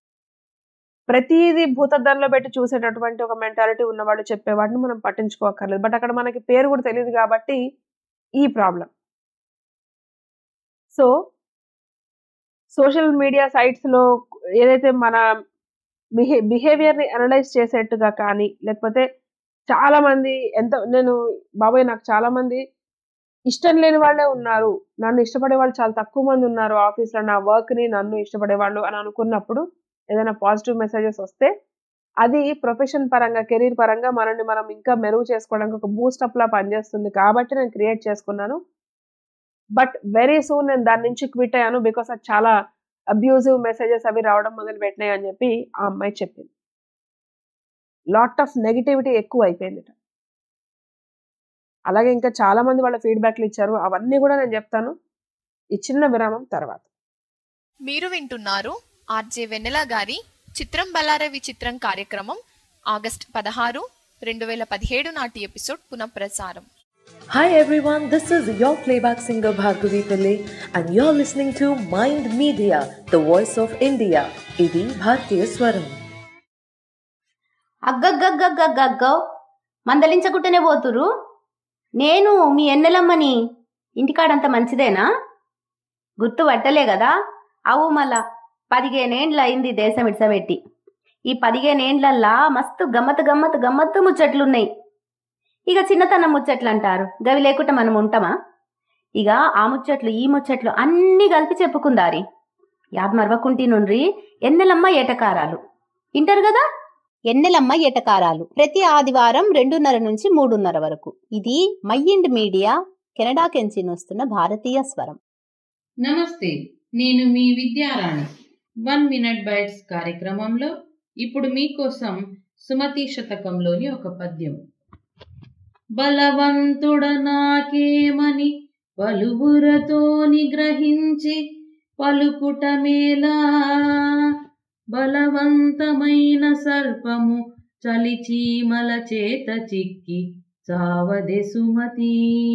ప్రతిదీ భూతద్దంలో పెట్టి చూసేటటువంటి ఒక మెంటాలిటీ ఉన్న వాళ్ళు చెప్పే వాటిని మనం పట్టించుకోకర్లేదు బట్ అక్కడ మనకి పేరు కూడా తెలియదు కాబట్టి ఈ ప్రాబ్లం సో సోషల్ మీడియా సైట్స్లో ఏదైతే మన బిహే బిహేవియర్ని అనలైజ్ చేసేట్టుగా కానీ లేకపోతే చాలా మంది ఎంత నేను బాబాయ్ నాకు చాలా మంది ఇష్టం లేని వాళ్ళే ఉన్నారు నన్ను ఇష్టపడే వాళ్ళు చాలా తక్కువ మంది ఉన్నారు ఆఫీస్లో నా వర్క్ని నన్ను ఇష్టపడే వాళ్ళు అని అనుకున్నప్పుడు ఏదైనా పాజిటివ్ మెసేజెస్ వస్తే అది ప్రొఫెషన్ పరంగా కెరీర్ పరంగా మనల్ని మనం ఇంకా మెరుగు చేసుకోవడానికి ఒక బూస్టప్ లా పనిచేస్తుంది కాబట్టి నేను క్రియేట్ చేసుకున్నాను బట్ వెరీ సూన్ నేను దాని నుంచి క్విట్ అయ్యాను బికాస్ అది చాలా అబ్యూజివ్ మెసేజెస్ అవి రావడం మొదలు పెట్టినాయి అని చెప్పి ఆ అమ్మాయి చెప్పింది లాట్ ఆఫ్ నెగిటివిటీ ఎక్కువ అయిపోయింది అలాగే ఇంకా చాలా మంది వాళ్ళ ఫీడ్బ్యాక్లు ఇచ్చారు అవన్నీ కూడా నేను చెప్తాను ఈ చిన్న విరామం తర్వాత మీరు వింటున్నారు ఆర్జే వెన్నెల గారి చిత్రం బలారే విచిత్రం కార్యక్రమం ఆగస్ట్ పదహారు రెండు వేల పదిహేడు నాటి ఎపిసోడ్ పునఃప్రసారం Hi everyone, this is your playback singer Bhargavi Pillai and you're listening to Mind Media, the voice of India. Idi Bhartiya Swaram. అగ్గగ్గగ్గగ్గగ్గో మందలించకుంటేనే పోతురు నేను మీ ఎన్నెలమ్మని ఇంటికాడంత మంచిదేనా గుర్తు పట్టలే కదా అవు మళ్ళా పదిహేనేండ్ల అయింది దేశం ఇడ్సబెట్టి ఈ పదిహేనేండ్లల్లా మస్తు గమ్మత్ గమ్మత్ గమ్మత్తు ముచ్చట్లున్నాయి ఇక చిన్నతనం ముచ్చట్లు అంటారు గవి లేకుండా మనం ఉంటామా ఇక ఆ ముచ్చట్లు ఈ ముచ్చట్లు అన్నీ కలిపి చెప్పుకుందారి యాద్ మరవకుంటి నుండ్రి ఎన్నెలమ్మ ఏటకారాలు వింటారు కదా ఎన్నెలమ్మ ఎటకారాలు ప్రతి ఆదివారం రెండున్నర నుంచి మూడున్నర వరకు ఇది మైండ్ మీడియా కెనడా కెంచి వస్తున్న భారతీయ స్వరం నమస్తే నేను మీ విద్యారాణి వన్ మినిట్ బైట్స్ కార్యక్రమంలో ఇప్పుడు మీకోసం సుమతి శతకంలోని ఒక పద్యం బలవంతుడ నాకేమని పలువురతో నిగ్రహించి పలుకుట మేలా బలవంతమైన సర్పము చలిచీమల చేత చిక్కి చావదె సుమతి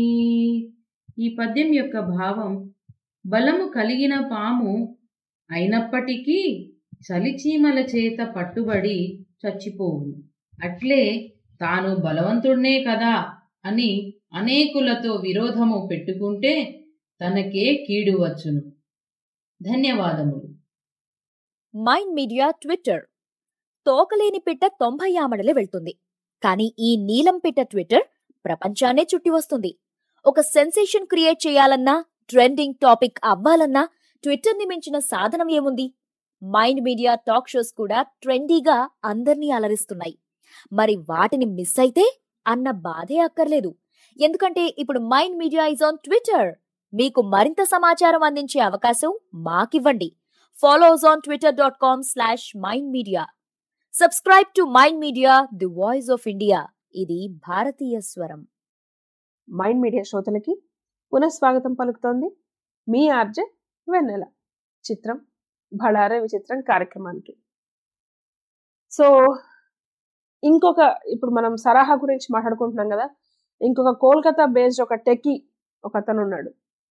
ఈ పద్యం యొక్క భావం బలము కలిగిన పాము అయినప్పటికీ చలిచీమల చేత పట్టుబడి చచ్చిపోవు అట్లే తాను బలవంతుడినే కదా అని అనేకులతో విరోధము పెట్టుకుంటే తనకే కీడు వచ్చును ధన్యవాదములు మైండ్ మీడియా ట్విట్టర్ తోకలేని పిట్ట తొంభై ఆమడలే వెళ్తుంది కానీ ఈ నీలం పిట్ట ట్విట్టర్ ప్రపంచాన్నే చుట్టి వస్తుంది ఒక సెన్సేషన్ క్రియేట్ చేయాలన్నా ట్రెండింగ్ టాపిక్ అవ్వాలన్నా ట్విట్టర్ ని మించిన సాధనం ఏముంది మైండ్ మీడియా టాక్ షోస్ కూడా ట్రెండీగా అందర్నీ అలరిస్తున్నాయి మరి వాటిని మిస్ అయితే అన్న బాధే అక్కర్లేదు ఎందుకంటే ఇప్పుడు Mind Media is on Twitter మీకు మరింత సమాచారం అందించే అవకాశం మాకివ్వండి follow us on Twitter dot com slash Mind Media subscribe to Mind Media the voice of India ఇది భారతీయ స్వరం మైండ్ మీడియా శ్రోతలకి పునఃస్వాగతం పలుకుతోంది మీ ఆర్జే వెన్నెల చిత్రం బళారే విచిత్రం కార్యక్రమానికి సో ఇంకొక ఇప్పుడు మనం సరాహా గురించి మాట్లాడుకుంటున్నాం కదా ఇంకొక కోల్కతా బేస్డ్ ఒక టెకీ ఒక అతను ఉన్నాడు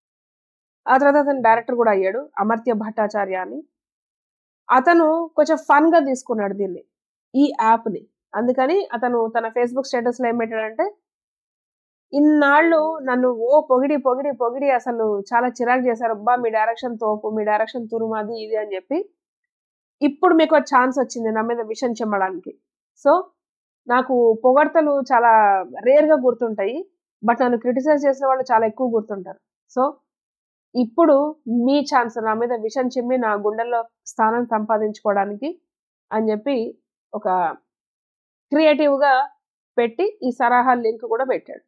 ఆ తర్వాత అతను డైరెక్టర్ కూడా అయ్యాడు అమర్త్య భట్టాచార్య అని అతను కొంచెం ఫన్ గా తీసుకున్నాడు దీన్ని ఈ యాప్ ని అందుకని అతను తన ఫేస్బుక్ స్టేటస్ లో ఏం పెట్టాడంటే ఇన్నాళ్ళు నన్ను ఓ పొగిడి పొగిడి పొగిడి అసలు చాలా చిరాకు చేశారు అబ్బా మీ డైరెక్షన్ తోపు మీ డైరెక్షన్ తురుమాది ఇది అని చెప్పి ఇప్పుడు మీకు ఛాన్స్ వచ్చింది నా మీద విషయం చెమ్మడానికి సో నాకు పొగడ్తలు చాలా రేర్గా గుర్తుంటాయి బట్ నన్ను క్రిటిసైజ్ చేసిన వాళ్ళు చాలా ఎక్కువ గుర్తుంటారు సో ఇప్పుడు మీ ఛాన్స్ నా మీద విషం చిమ్మి నా గుండెల్లో స్థానం సంపాదించుకోవడానికి అని చెప్పి ఒక క్రియేటివ్గా పెట్టి ఈ సరాహా లింక్ కూడా పెట్టాడు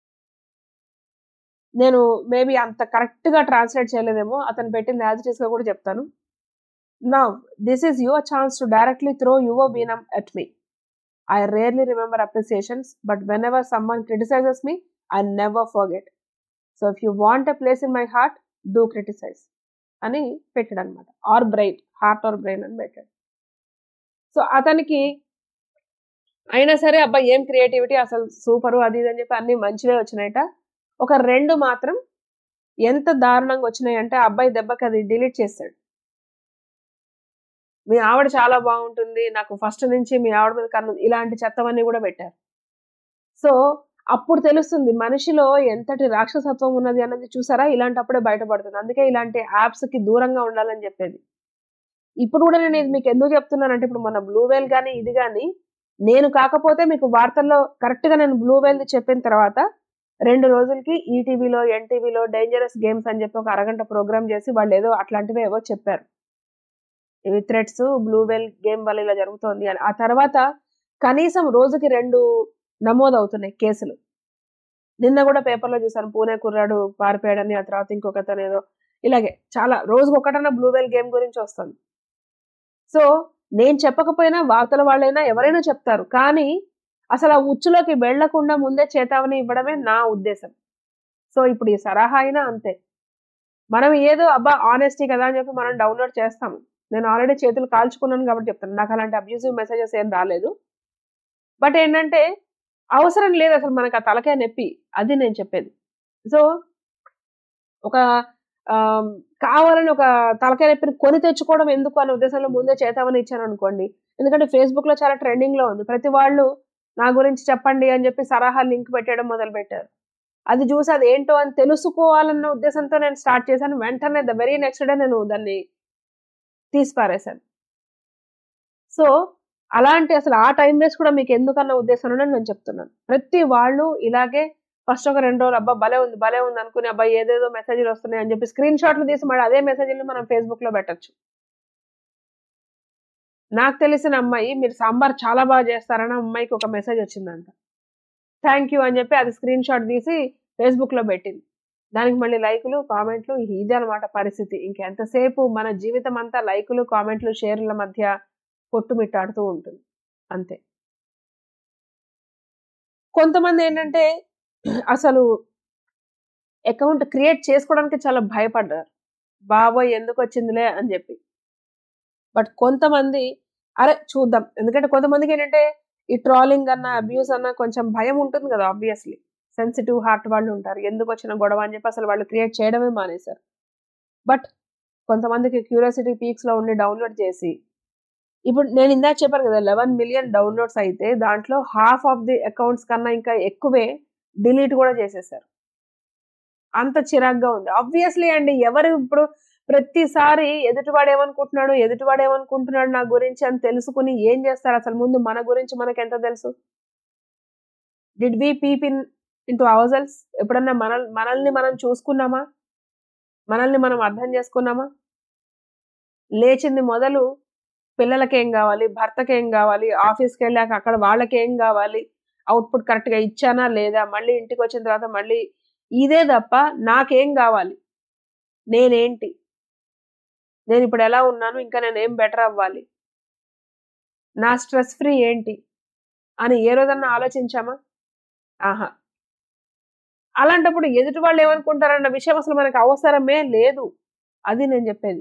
నేను మేబీ అంత కరెక్ట్గా ట్రాన్స్లేట్ చేయలేదేమో అతను పెట్టింది యాజ్ ఇట్ ఈస్గా కూడా చెప్తాను నా this is your chance to directly throw your venom at me I rarely remember appreciations but whenever someone criticizes me I never forget so if you want a place in my heart do criticize అని పెట్టాడు అనమాట or brain heart or brain అని పెట్టాడు so అతనికి అయినా సరే అబ్బా ఏం క్రియేటివిటీ అసలు సూపరు అది ఇది అని చెప్పి అన్ని మంచివే వచ్చినాయట ఒక రెండు మాత్రం ఎంత దారుణంగా వచ్చినాయి అంటే ఆ అబ్బాయి దెబ్బకి అది డిలీట్ చేస్తాడు మీ ఆవిడ చాలా బాగుంటుంది నాకు ఫస్ట్ నుంచి మీ ఆవిడ మీద కన్ను ఇలాంటి చెత్తవన్నీ కూడా పెట్టారు సో అప్పుడు తెలుస్తుంది మనిషిలో ఎంతటి రాక్షసత్వం ఉన్నది అన్నది చూసారా ఇలాంటప్పుడే బయటపడుతుంది అందుకే ఇలాంటి యాప్స్ కి దూరంగా ఉండాలని చెప్పేది ఇప్పుడు కూడా నేను ఇది మీకు ఎందుకు చెప్తున్నానంటే ఇప్పుడు మన బ్లూ వేల్ కానీ ఇది కానీ నేను కాకపోతే మీకు వార్తల్లో కరెక్ట్ గా నేను బ్లూ వేల్ చెప్పిన తర్వాత రెండు రోజులకి ఈటీవీలో ఎన్టీవీలో డేంజరస్ గేమ్స్ అని చెప్పి ఒక అరగంట ప్రోగ్రామ్ చేసి వాళ్ళు ఏదో అట్లాంటివి ఏవో చెప్పారు ఇవి థ్రెడ్స్ బ్లూ వేల్ గేమ్ వల్ల ఇలా జరుగుతోంది అని ఆ తర్వాత కనీసం రోజుకి రెండు నమోదు అవుతున్నాయి కేసులు నిన్న కూడా పేపర్లో చూసాను పూణే కుర్రాడు పారిపోయాడని ఆ తర్వాత ఇంకొకతను ఏదో ఇలాగే చాలా రోజుకి ఒకటన్నా బ్లూ వేల్ గేమ్ గురించి వస్తుంది సో నేను చెప్పకపోయినా వార్తల వాళ్ళైనా ఎవరైనా చెప్తారు కానీ అసలు ఆ ఉచ్చులోకి వెళ్లకుండా ముందే చేతావని ఇవ్వడమే నా ఉద్దేశం సో ఇప్పుడు ఈ సలహా అయినా అంతే మనం ఏదో అబ్బా ఆనెస్టీ కదా అని చెప్పి మనం డౌన్లోడ్ చేస్తాము నేను ఆల్రెడీ చేతులు కాల్చుకున్నాను కాబట్టి చెప్తాను నాకు అలాంటి అబ్యూజివ్ మెసేజెస్ ఏం రాలేదు బట్ ఏంటంటే అవసరం లేదు అసలు మనకు ఆ తలకాయ నొప్పి అది నేను చెప్పేది సో ఒక ఆమ్, కావాలని ఒక తలకాయ నొప్పిని కొని తెచ్చుకోవడం ఎందుకు అనే ఉద్దేశంలో ముందే చేతామని ఇచ్చాను అనుకోండి ఎందుకంటే ఫేస్బుక్ లో చాలా ట్రెండింగ్ లో ఉంది ప్రతి వాళ్ళు నా గురించి చెప్పండి అని చెప్పి సలహా లింక్ పెట్టడం మొదలు పెట్టారు అది చూసి అది ఏంటో అని తెలుసుకోవాలన్న ఉద్దేశంతో నేను స్టార్ట్ చేశాను వెంటనే ద వెరీ నెక్స్ట్ డే నేను దాన్ని తీసి పారేశాను సో అలాంటి అసలు ఆ టైం వేస్ట్ కూడా మీకు ఎందుకన్న ఉద్దేశంలోనే నేను చెప్తున్నాను ప్రతి వాళ్ళు ఇలాగే ఫస్ట్ ఒక రెండు రోజులు అబ్బా భలే ఉంది భలే ఉంది అనుకుని అబ్బాయి ఏదేదో మెసేజ్లు వస్తున్నాయి అని చెప్పి స్క్రీన్ షాట్లు తీసి మళ్ళీ అదే మెసేజ్ని మనం ఫేస్బుక్ లో పెట్టచ్చు నాకు తెలిసిన అమ్మాయి మీరు సాంబార్ చాలా బాగా చేస్తారని ఆ అమ్మాయికి ఒక మెసేజ్ వచ్చిందంట థ్యాంక్ యూ అని చెప్పి అది స్క్రీన్ షాట్ తీసి ఫేస్బుక్ లో పెట్టింది దానికి మళ్ళీ లైకులు కామెంట్లు ఇదే అనమాట పరిస్థితి ఇంకెంతసేపు మన జీవితం అంతా లైకులు కామెంట్లు షేర్ల మధ్య కొట్టుమిట్టాడుతూ ఉంటుంది అంతే కొంతమంది ఏంటంటే అసలు అకౌంట్ క్రియేట్ చేసుకోవడానికి చాలా భయపడ్డారు బాబోయ్ ఎందుకు వచ్చిందిలే అని చెప్పి బట్ కొంతమంది అరే చూద్దాం ఎందుకంటే కొంతమందికి ఏంటంటే ఈ ట్రాలింగ్ అన్న అబ్యూస్ అన్న కొంచెం భయం ఉంటుంది కదా ఆబ్వియస్లీ సెన్సిటివ్ హార్ట్ వాళ్ళు ఉంటారు ఎందుకు వచ్చిన గొడవ అని చెప్పి అసలు వాళ్ళు క్రియేట్ చేయడమే మానేశారు బట్ కొంతమందికి క్యూరియాసిటీ పీక్స్ లో ఉండి డౌన్లోడ్ చేసి ఇప్పుడు నేను ఇందాక చెప్పాను కదా లెవెన్ మిలియన్ డౌన్లోడ్స్ అయితే దాంట్లో హాఫ్ ఆఫ్ ది అకౌంట్స్ కన్నా ఇంకా ఎక్కువే డిలీట్ కూడా చేసేసారు అంత చిరాగ్గా ఉంది ఆబ్వియస్లీ అండి ఎవరు ఇప్పుడు ప్రతిసారి ఎదుటివాడు ఏమనుకుంటున్నాడు ఎదుటివాడు ఏమనుకుంటున్నాడు నా గురించి అని తెలుసుకుని ఏం చేస్తారు అసలు ముందు మన గురించి మనకు ఎంత తెలుసు did we peep in into ourselves ఎప్పుడన్నా మన మనల్ని మనం చూసుకున్నామా మనల్ని మనం అర్థం చేసుకున్నామా లేచింది మొదలు పిల్లలకి ఏం కావాలి భర్తకి ఏం కావాలి ఆఫీస్కి వెళ్ళాక అక్కడ వాళ్ళకి ఏం కావాలి అవుట్పుట్ కరెక్ట్గా ఇచ్చానా లేదా మళ్ళీ ఇంటికి వచ్చిన తర్వాత మళ్ళీ ఇదే తప్ప నాకేం కావాలి నేనేంటి నేను ఇప్పుడు ఎలా ఉన్నాను ఇంకా నేను ఏం బెటర్ అవ్వాలి నా స్ట్రెస్ ఫ్రీ ఏంటి అని ఏ రోజన్నా ఆలోచించామా ఆహా అలాంటప్పుడు ఎదుటి వాళ్ళు ఏమనుకుంటారన్న విషయం అసలు మనకు అవసరమే లేదు అది నేను చెప్పేది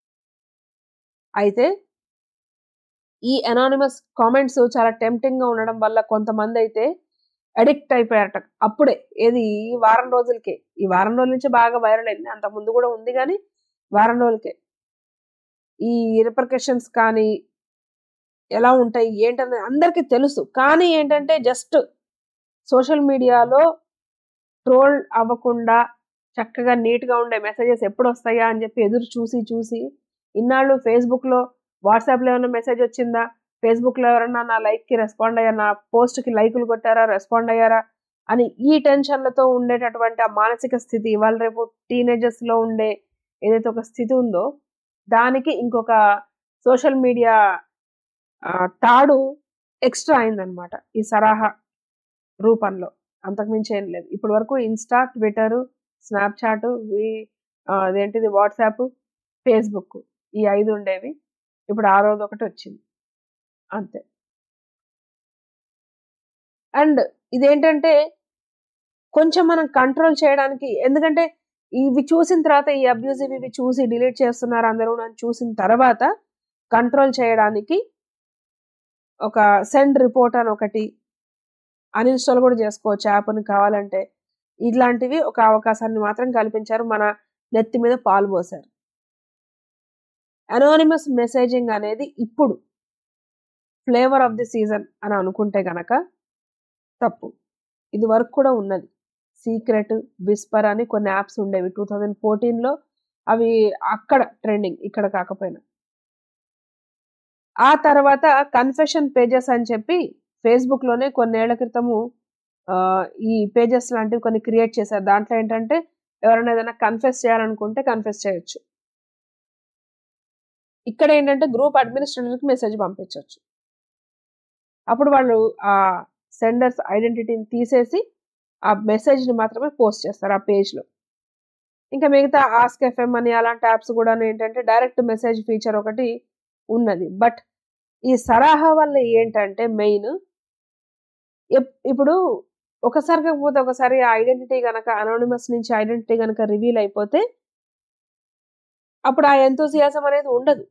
అయితే ఈ అనానిమస్ కామెంట్స్ చాలా టెంప్టింగ్ గా ఉండడం వల్ల కొంతమంది అయితే అడిక్ట్ అయిపోయారట అప్పుడే ఏది ఈ వారం రోజులకే ఈ వారం రోజుల నుంచి బాగా వైరల్ అయింది అంత ముందు కూడా ఉంది కానీ వారం రోజులకే ఈ రిపర్కషన్స్ కానీ ఎలా ఉంటాయి ఏంటనేది అందరికీ తెలుసు కానీ ఏంటంటే జస్ట్ సోషల్ మీడియాలో ట్రోల్ అవ్వకుండా చక్కగా నీట్గా ఉండే మెసేజెస్ ఎప్పుడు వస్తాయా అని చెప్పి ఎదురు చూసి చూసి ఇన్నాళ్ళు ఫేస్బుక్లో వాట్సాప్లో ఏమైనా మెసేజ్ వచ్చిందా ఫేస్బుక్లో ఎవరన్నా నా లైక్కి రెస్పాండ్ అయ్యారా నా పోస్ట్కి లైకులు కొట్టారా రెస్పాండ్ అయ్యారా అని ఈ టెన్షన్లతో ఉండేటటువంటి ఆ మానసిక స్థితి ఇవాళ రేపు టీనేజర్స్లో ఉండే ఏదైతే ఒక స్థితి ఉందో దానికి ఇంకొక సోషల్ మీడియా తాడు ఎక్స్ట్రా అయిందనమాట ఈ సరాహా రూపంలో అంతకుమించి ఏం లేదు ఇప్పటి వరకు ఇన్స్టా ట్విట్టర్ స్నాప్చాట్ అదేంటిది వాట్సాప్ ఫేస్బుక్ ఈ ఐదు ఉండేవి ఇప్పుడు ఆరోది ఒకటి వచ్చింది అంతే అండ్ ఇదేంటంటే కొంచెం మనం కంట్రోల్ చేయడానికి ఎందుకంటే ఇవి చూసిన తర్వాత ఈ అబ్యూజివ్ ఇవి చూసి డిలీట్ చేస్తున్నారు అందరూ అని చూసిన తర్వాత కంట్రోల్ చేయడానికి ఒక సెండ్ రిపోర్ట్ అని ఒకటి అన్ఇన్స్టాల్ కూడా చేసుకోవచ్చు యాప్ని కావాలంటే ఇట్లాంటివి ఒక అవకాశాన్ని మాత్రం కల్పించారు మన నెత్తి మీద పాలు పోసారు అనోనిమస్ మెసేజింగ్ అనేది ఇప్పుడు ఫ్లేవర్ ఆఫ్ ది సీజన్ అని అనుకుంటే గనక తప్పు ఇది వరకు కూడా ఉన్నది సీక్రెట్ విస్పర్ అని కొన్ని యాప్స్ ఉండేవి టూ థౌజండ్ ఫోర్టీన్లో అవి అక్కడ ట్రెండింగ్ ఇక్కడ కాకపోయినా ఆ తర్వాత కన్ఫెషన్ పేజెస్ అని చెప్పి ఫేస్బుక్లోనే కొన్నేళ్ల క్రితము ఆ, ఈ పేజెస్ లాంటివి కొన్ని క్రియేట్ చేశారు దాంట్లో ఏంటంటే ఎవరైనా ఏదైనా కన్ఫెస్ చేయాలనుకుంటే కన్ఫెస్ చేయొచ్చు ఇక్కడ ఏంటంటే గ్రూప్ అడ్మినిస్ట్రేటర్కి మెసేజ్ పంపించవచ్చు అప్పుడు వాళ్ళు ఆ సెండర్స్ ఐడెంటిటీని తీసేసి ఆ మెసేజ్ని మాత్రమే పోస్ట్ చేస్తారు ఆ పేజ్లో ఇంకా మిగతా ఆస్క్ ఎఫ్ఎం అని అలాంటి యాప్స్ కూడా ఏంటంటే డైరెక్ట్ మెసేజ్ ఫీచర్ ఒకటి ఉన్నది బట్ ఈ సరాహా వల్ల ఏంటంటే మెయిన్ ఇప్పుడు ఒకసారి కాకపోతే ఒకసారి ఆ ఐడెంటిటీ కనుక అనోనిమస్ నుంచి ఐడెంటిటీ కనుక రివీల్ అయిపోతే అప్పుడు ఆ ఎంతోసియాసం అనేది ఉండదు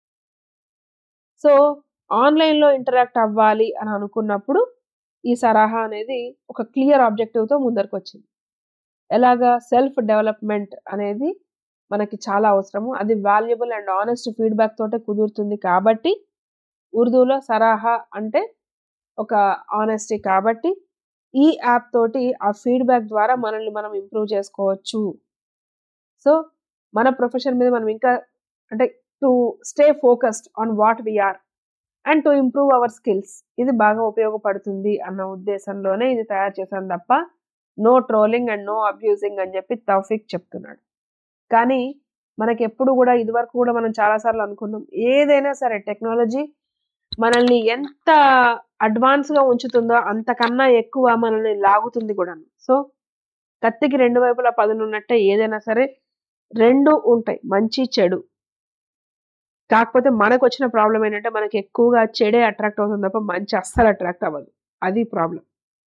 సో ఆన్లైన్లో ఇంటరాక్ట్ అవ్వాలి అని అనుకున్నప్పుడు ఈ సరాహా అనేది ఒక క్లియర్ ఆబ్జెక్టివ్తో ముందరకు వచ్చింది ఎలాగా సెల్ఫ్ డెవలప్మెంట్ అనేది మనకి చాలా అవసరము అది వాల్యుబుల్ అండ్ ఆనెస్ట్ ఫీడ్బ్యాక్ తోటే కుదురుతుంది కాబట్టి ఉర్దూలో సరాహా అంటే ఒక ఆనెస్టీ కాబట్టి ఈ యాప్ తోటి ఆ ఫీడ్బ్యాక్ ద్వారా మనల్ని మనం ఇంప్రూవ్ చేసుకోవచ్చు సో మన ప్రొఫెషన్ మీద మనం ఇంకా అంటే to stay focused on what we're and to improve our skills ఇది బాగా ఉపయోగపడుతుంది అన్న ఉద్దేశంలోనే ఇది తయారు చేశాను తప్ప no trolling and no abusing అని చెప్పి తౌఫిక్ చెప్తున్నాడు కానీ మనకి ఎప్పుడు కూడా ఇదివరకు కూడా మనం చాలాసార్లు అనుకున్నాం ఏదైనా సరే టెక్నాలజీ మనల్ని ఎంత అడ్వాన్స్గా ఉంచుతుందో అంతకన్నా ఎక్కువ మనల్ని లాగుతుంది కూడా సో కత్తికి రెండు వైపులా పదునున్నట్టే ఏదైనా సరే రెండు ఉంటాయి మంచి చెడు కాకపోతే మనకు వచ్చిన ప్రాబ్లం ఏంటంటే మనకి ఎక్కువగా చెడే అట్రాక్ట్ అవుతుంది తప్ప మంచి అస్సలు అట్రాక్ట్ అవ్వదు అది ప్రాబ్లం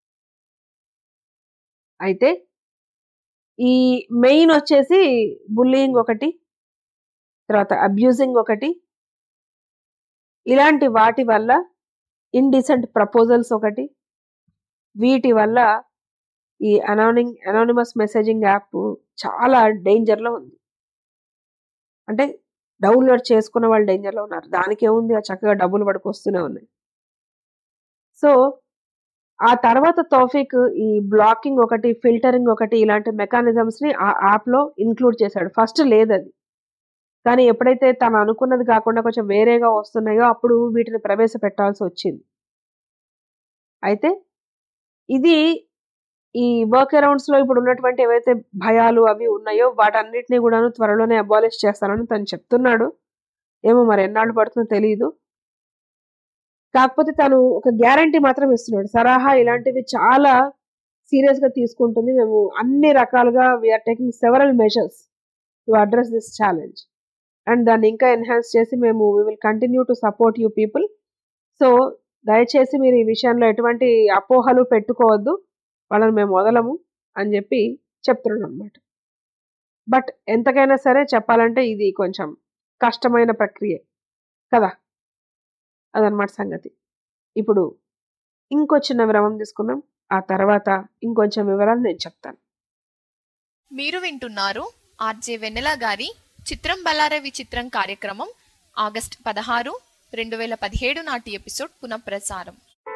అయితే ఈ మెయిన్ వచ్చేసి బుల్లింగ్ ఒకటి తర్వాత అబ్యూజింగ్ ఒకటి ఇలాంటి వాటి వల్ల ఇండిసెంట్ ప్రపోజల్స్ ఒకటి వీటి వల్ల ఈ అనోనింగ్ అనోనిమస్ మెసేజింగ్ యాప్ చాలా డేంజర్లో ఉంది అంటే డౌన్లోడ్ చేసుకున్న వాళ్ళు డేంజర్లో ఉన్నారు దానికి ఏముంది ఆ చక్కగా డబ్బులు పడుకు వస్తూనే ఉన్నాయి సో ఆ తర్వాత తోఫిక్ ఈ బ్లాకింగ్ ఒకటి ఫిల్టరింగ్ ఒకటి ఇలాంటి మెకానిజమ్స్ని ఆ యాప్లో ఇంక్లూడ్ చేశాడు ఫస్ట్ లేదు అది కానీ ఎప్పుడైతే తను అనుకున్నది కాకుండా కొంచెం వేరేగా వస్తున్నాయో అప్పుడు వీటిని ప్రవేశపెట్టాల్సి వచ్చింది అయితే ఇది ఈ వర్క్ అరౌండ్స్లో ఇప్పుడు ఉన్నటువంటి ఏవైతే భయాలు అవి ఉన్నాయో వాటన్నిటిని కూడాను త్వరలోనే అబాలిష్ చేస్తానని తను చెప్తున్నాడు ఏమో మరి ఎన్నాళ్ళు పడుతుందో తెలియదు కాకపోతే తను ఒక గ్యారంటీ మాత్రం ఇస్తున్నాడు సరాహా ఇలాంటివి చాలా సీరియస్గా తీసుకుంటుంది మేము అన్ని రకాలుగా we're taking several measures to address this challenge and దాన్ని ఇంకా ఎన్హాన్స్ చేసి మేము we will continue to support you people so దయచేసి మీరు ఈ విషయంలో ఎటువంటి అపోహలు పెట్టుకోవద్దు వాళ్ళని మేము వదలము అని చెప్పి చెప్తున్నాడు అనమాట బట్ ఎంతకైనా సరే చెప్పాలంటే ఇది కొంచెం కష్టమైన ప్రక్రియ కదా అదనమాట సంగతి ఇప్పుడు ఇంకో చిన్న విరామం తీసుకుందాం ఆ తర్వాత ఇంకొంచెం వివరాలు నేను చెప్తాను మీరు వింటున్నారు ఆర్జే వెన్నెల గారి చిత్రం బలారే విచిత్రం కార్యక్రమం ఆగస్ట్ పదహారు రెండు వేల పదిహేడు నాటి ఎపిసోడ్ పునఃప్రసారం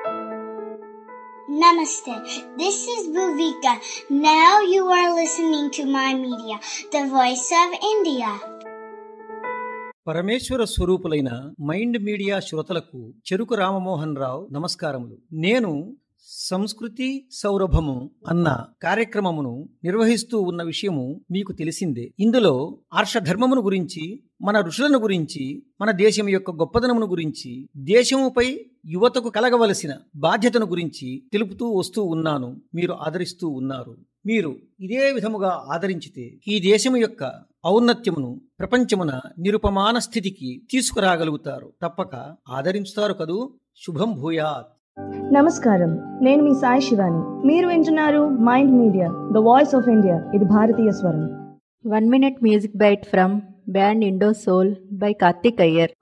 Namaste. This is Bhuvika. Now you are listening to my media, the voice of India. పరమేశ్వర స్వరూపులైన మైండ్ మీడియా శ్రోతలకు చెరుకు రామమోహన్ రావు నమస్కారములు నేను సంస్కృతి సౌరభము అన్న కార్యక్రమమును నిర్వహిస్తూ ఉన్న విషయము మీకు తెలిసిందే ఇందులో ఆర్షధర్మమును గురించి మన ఋషులను గురించి మన దేశం యొక్క గొప్పదనమును గురించి దేశముపై యువతకు కలగవలసిన బాధ్యతను గురించి తెలుపుతూ వస్తూ ఉన్నాను మీరు ఆదరిస్తూ ఉన్నారు మీరు ఇదే విధముగా ఆదరించితే ఈ దేశము యొక్క ఔన్నత్యమును ప్రపంచమున నిరుపమాన స్థితికి తీసుకురాగలుగుతారు తప్పక ఆదరించుతారు కదూ శుభం భూయాత్ నమస్కారం నేను మీ సాయి శివాని మీరు వింటున్నారు Mind Media the voice of India ఇది భారతీయ స్వరం one minute music bite from band Indo Soul by Karthik Iyer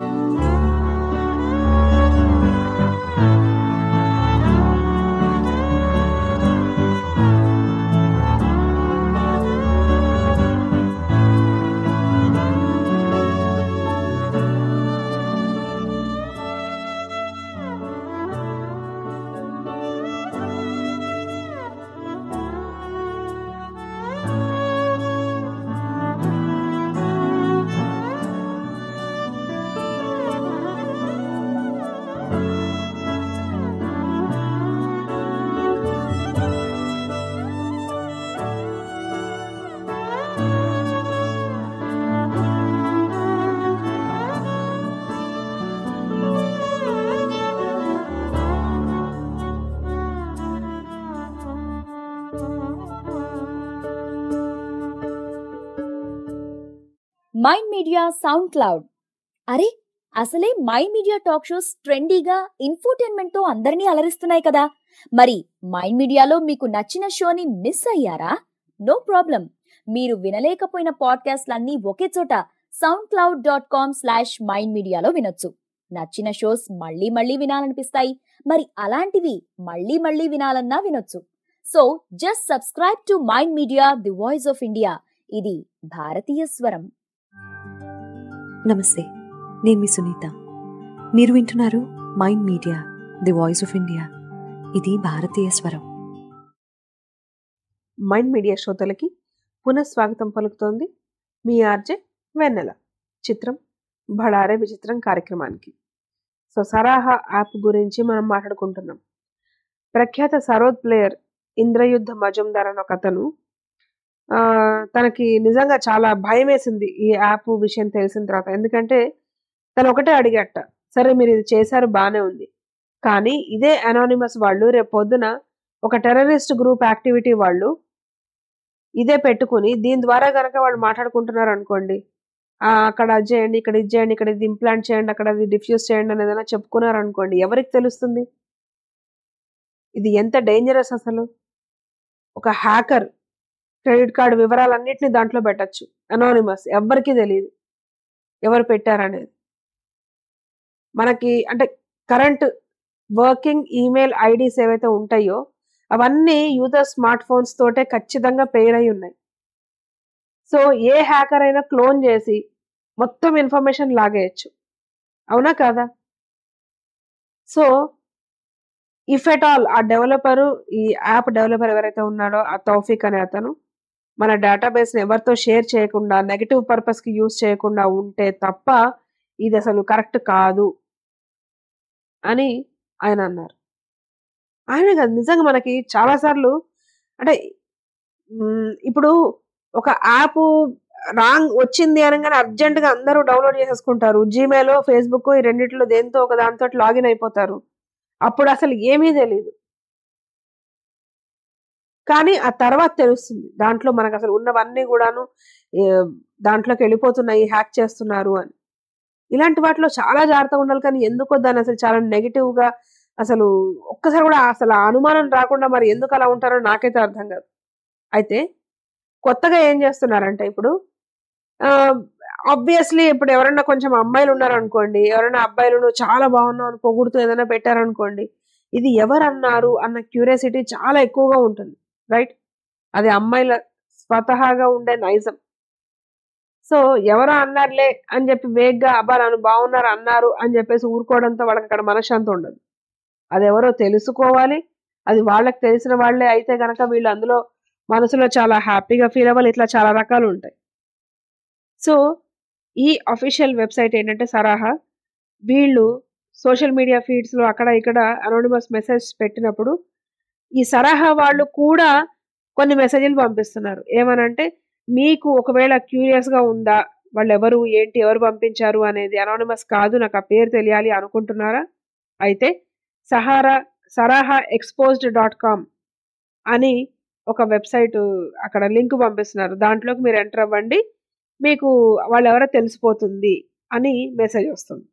Mind Media SoundCloud అరే అసలే మైండ్ మీడియా టాక్ షోస్ ట్రెండీగా ఇన్ఫోటైన్మెంట్ తో అందరినీ అలరిస్తున్నాయి కదా మరి మైండ్ మీడియాలో మీకు నచ్చిన షోని మిస్ అయ్యారా నో ప్రాబ్లం మీరు వినలేకపోయిన పాడ్కాస్ట్లన్నీ ఒకే చోట SoundCloud dot com slash Mind మీడియాలో వినొచ్చు నచ్చిన షోస్ మళ్ళీ మళ్ళీ వినాలనిపిస్తాయి మరి అలాంటివి మళ్ళీ మళ్ళీ వినాలన్నా వినొచ్చు so just subscribe to Mind Media the voice of India ఇది భారతీయ స్వరం నమస్తే నేను మీ సునీత మీరు వింటున్నారు Mind Media the voice of India ఇది భారతీయ స్వరం మైండ్ మీడియా శ్రోతలకి పునఃస్వాగతం పలుకుతోంది మీ ఆర్జే వెన్నెల చిత్రం బడారే విచిత్రం కార్యక్రమానికి సో సరాహా యాప్ గురించి మనం మాట్లాడుకుంటున్నాం ప్రఖ్యాత సరోద్ ప్లేయర్ ఇంద్రయుద్ధ మజుందార్ అని ఒక అతను ఆ, తనకి నిజంగా చాలా భయం వేసింది ఈ యాప్ విషయం తెలిసిన తర్వాత ఎందుకంటే తను ఒకటే అడిగట సరే మీరు ఇది చేశారు బాగానే ఉంది కానీ ఇదే అనానిమస్ వాళ్ళు రేపు పొద్దున ఒక టెర్రరిస్ట్ గ్రూప్ యాక్టివిటీ వాళ్ళు ఇదే పెట్టుకుని దీని ద్వారా గనక వాళ్ళు మాట్లాడుకుంటున్నారు అనుకోండి ఆ, అక్కడ అది చేయండి ఇక్కడ ఇది చేయండి ఇక్కడ ఇది ఇంప్లాంట్ చేయండి అక్కడ ఇది డిఫ్యూజ్ చేయండి అని ఏదైనా చెప్పుకున్నారు అనుకోండి ఎవరికి తెలుస్తుంది ఇది ఎంత డేంజరస్ అసలు ఒక హ్యాకర్ క్రెడిట్ కార్డు వివరాలన్నింటినీ దాంట్లో పెట్టచ్చు అనానిమస్ ఎవ్వరికీ తెలియదు ఎవరు పెట్టారనేది మనకి అంటే కరెంట్ వర్కింగ్ ఈమెయిల్ ఐడీస్ ఏవైతే ఉంటాయో అవన్నీ యూజర్ స్మార్ట్ ఫోన్స్ తోటే ఖచ్చితంగా పేర్ అయి ఉన్నాయి సో ఏ హ్యాకర్ అయినా క్లోన్ చేసి మొత్తం ఇన్ఫర్మేషన్ లాగేయచ్చు అవునా కాదా సో ఇఫ్ ఎట్ ఆల్ ఆ డెవలపరు ఈ యాప్ డెవలపర్ ఎవరైతే ఉన్నాడో ఆ తౌఫిక్ అనే అతను మన డేటాబేస్ని ఎవరితో షేర్ చేయకుండా నెగిటివ్ పర్పస్కి యూజ్ చేయకుండా ఉంటే తప్ప ఇది అసలు కరెక్ట్ కాదు అని ఆయన అన్నారు ఆయన కాదు నిజంగా మనకి చాలాసార్లు అంటే మ్, ఇప్పుడు ఒక యాప్ రాంగ్ వచ్చింది అనగానే అర్జెంటుగా అందరూ డౌన్లోడ్ చేసేసుకుంటారు జీమెయిల్ ఫేస్బుక్ ఈ రెండిట్లో దేంతో ఒక దాంతో లాగిన్ అయిపోతారు అప్పుడు అసలు ఏమీ తెలియదు కానీ ఆ తర్వాత తెలుస్తుంది దాంట్లో మనకు అసలు ఉన్నవన్నీ కూడాను ఏ, దాంట్లోకి వెళ్ళిపోతున్నాయి హ్యాక్ చేస్తున్నారు అని ఇలాంటి వాటిలో చాలా జాగ్రత్తగా ఉండాలి కానీ ఎందుకో దాన్ని అసలు చాలా నెగిటివ్ గా అసలు ఒక్కసారి కూడా అసలు ఆ అనుమానం రాకుండా మరి ఎందుకు అలా ఉంటారో నాకైతే అర్థం కాదు అయితే కొత్తగా ఏం చేస్తున్నారంటే ఇప్పుడు ఆబ్వియస్లీ ఇప్పుడు ఎవరైనా కొంచెం అమ్మాయిలు ఉన్నారనుకోండి ఎవరైనా అబ్బాయిలు నువ్వు చాలా బాగున్నావు అని పొగుడుతూ ఏదైనా పెట్టారనుకోండి ఇది ఎవరు అన్నారు అన్న క్యూరియాసిటీ చాలా ఎక్కువగా ఉంటుంది రైట్ అది అమ్మాయిల స్వతహాగా ఉండే నైజం సో ఎవరో అన్నారులే అని చెప్పి వేగ్గా అబ్బా నన్ను బాగున్నారు అన్నారు అని చెప్పేసి ఊరుకోవడంతో వాళ్ళకి అక్కడ మనశ్శాంతి ఉండదు అది ఎవరో తెలుసుకోవాలి అది వాళ్ళకి తెలిసిన వాళ్ళే అయితే గనక వీళ్ళు అందులో మనసులో చాలా హ్యాపీగా ఫీల్ అవ్వాలి ఇట్లా చాలా రకాలు ఉంటాయి సో ఈ అఫీషియల్ వెబ్సైట్ ఏంటంటే సరాహా వీళ్ళు సోషల్ మీడియా ఫీడ్స్లో అక్కడ ఇక్కడ అనోనిమస్ మెసేజ్ పెట్టినప్పుడు ఈ సరాహా వాళ్ళు కూడా కొన్ని మెసేజ్లు పంపిస్తున్నారు ఏమనంటే మీకు ఒకవేళ క్యూరియస్గా ఉందా వాళ్ళు ఎవరు ఏంటి ఎవరు పంపించారు అనేది అనోనిమస్ కాదు నాకు ఆ పేరు తెలియాలి అనుకుంటున్నారా అయితే Sahara Sarahah exposed dot com అని ఒక వెబ్సైట్ అక్కడ లింక్ పంపిస్తున్నారు దాంట్లోకి మీరు ఎంటర్ అవ్వండి మీకు వాళ్ళు ఎవరో తెలిసిపోతుంది అని మెసేజ్ వస్తుంది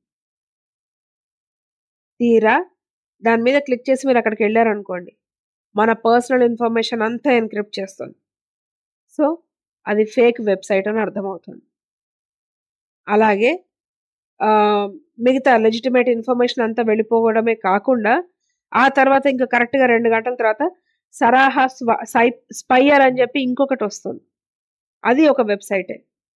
తీరా దాని మీద క్లిక్ చేసి మీరు అక్కడికి వెళ్ళారనుకోండి మన పర్సనల్ ఇన్ఫర్మేషన్ అంతా ఎన్క్రిప్ట్ చేస్తుంది సో అది ఫేక్ వెబ్సైట్ అని అర్థమవుతుంది అలాగే ఆ, మిగతా లెజిటిమేట్ ఇన్ఫర్మేషన్ అంతా వెళ్ళిపోవడమే కాకుండా ఆ తర్వాత ఇంకా కరెక్ట్గా రెండు గంటల తర్వాత సరాహా స్వ- సై స్పైయర్ అని చెప్పి ఇంకొకటి వస్తుంది అది ఒక వెబ్సైటే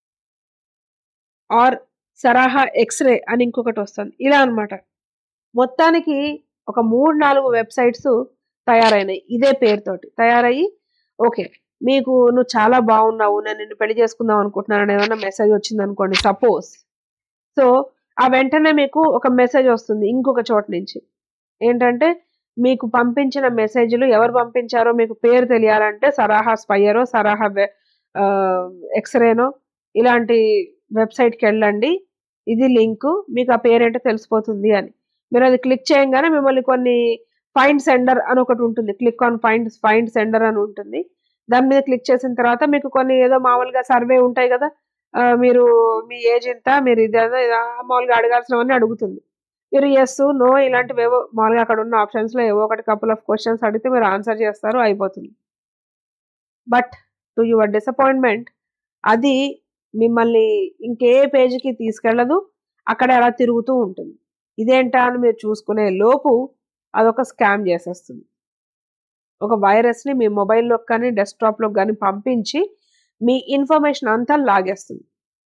ఆర్ సరాహా ఎక్స్రే అని ఇంకొకటి వస్తుంది ఇలా అన్నమాట మొత్తానికి ఒక మూడు నాలుగు వెబ్సైట్స్ తయారైనాయి ఇదే పేరుతోటి తయారయ్యి ఓకే మీకు నువ్వు చాలా బాగున్నావు నేను నిన్ను పెళ్లి చేసుకుందాం అనుకుంటున్నాను అని ఏదైనా మెసేజ్ వచ్చింది అనుకోండి సపోజ్ సో ఆ వెంటనే మీకు ఒక మెసేజ్ వస్తుంది ఇంకొక చోట నుంచి ఏంటంటే మీకు పంపించిన మెసేజ్లు ఎవరు పంపించారో మీకు పేరు తెలియాలంటే సరాహా స్పైయరో సరాహా వె- ఆ, ఎక్స్రేనో ఇలాంటి వెబ్సైట్కి వెళ్ళండి ఇది లింక్ మీకు ఆ పేరేంటో తెలిసిపోతుంది అని మీరు అది క్లిక్ చేయగానే మిమ్మల్ని కొన్ని ఫైండ్ సెండర్ అని ఒకటి ఉంటుంది click on find find sender అని ఉంటుంది దాని మీద క్లిక్ చేసిన తర్వాత మీకు కొన్ని ఏదో మామూలుగా సర్వే ఉంటాయి కదా ఆ, మీరు మీ ఏజ్ ఎంత మీరు ఇదేదో ఇదా మామూలుగా అడగాల్సినవన్నీ అడుగుతుంది మీరు ఎస్ నో ఇలాంటివి ఏవో మామూలుగా అక్కడ ఉన్న ఆప్షన్స్లో ఏవో ఒకటి కపుల్ ఆఫ్ క్వశ్చన్స్ అడిగితే మీరు ఆన్సర్ చేస్తారు అయిపోతుంది బట్ టు యువర్ డిసప్పాయింట్మెంట్ అది మిమ్మల్ని ఇంకే పేజీకి తీసుకెళ్ళదు అక్కడ అలా తిరుగుతూ ఉంటుంది ఇదేంటా అని మీరు చూసుకునే లోపు అదొక స్కామ్ చేసేస్తుంది ఒక వైరస్ని మీ మొబైల్లోకి కానీ డెస్క్టాప్లోకి కానీ పంపించి మీ ఇన్ఫర్మేషన్ అంతా లాగేస్తుంది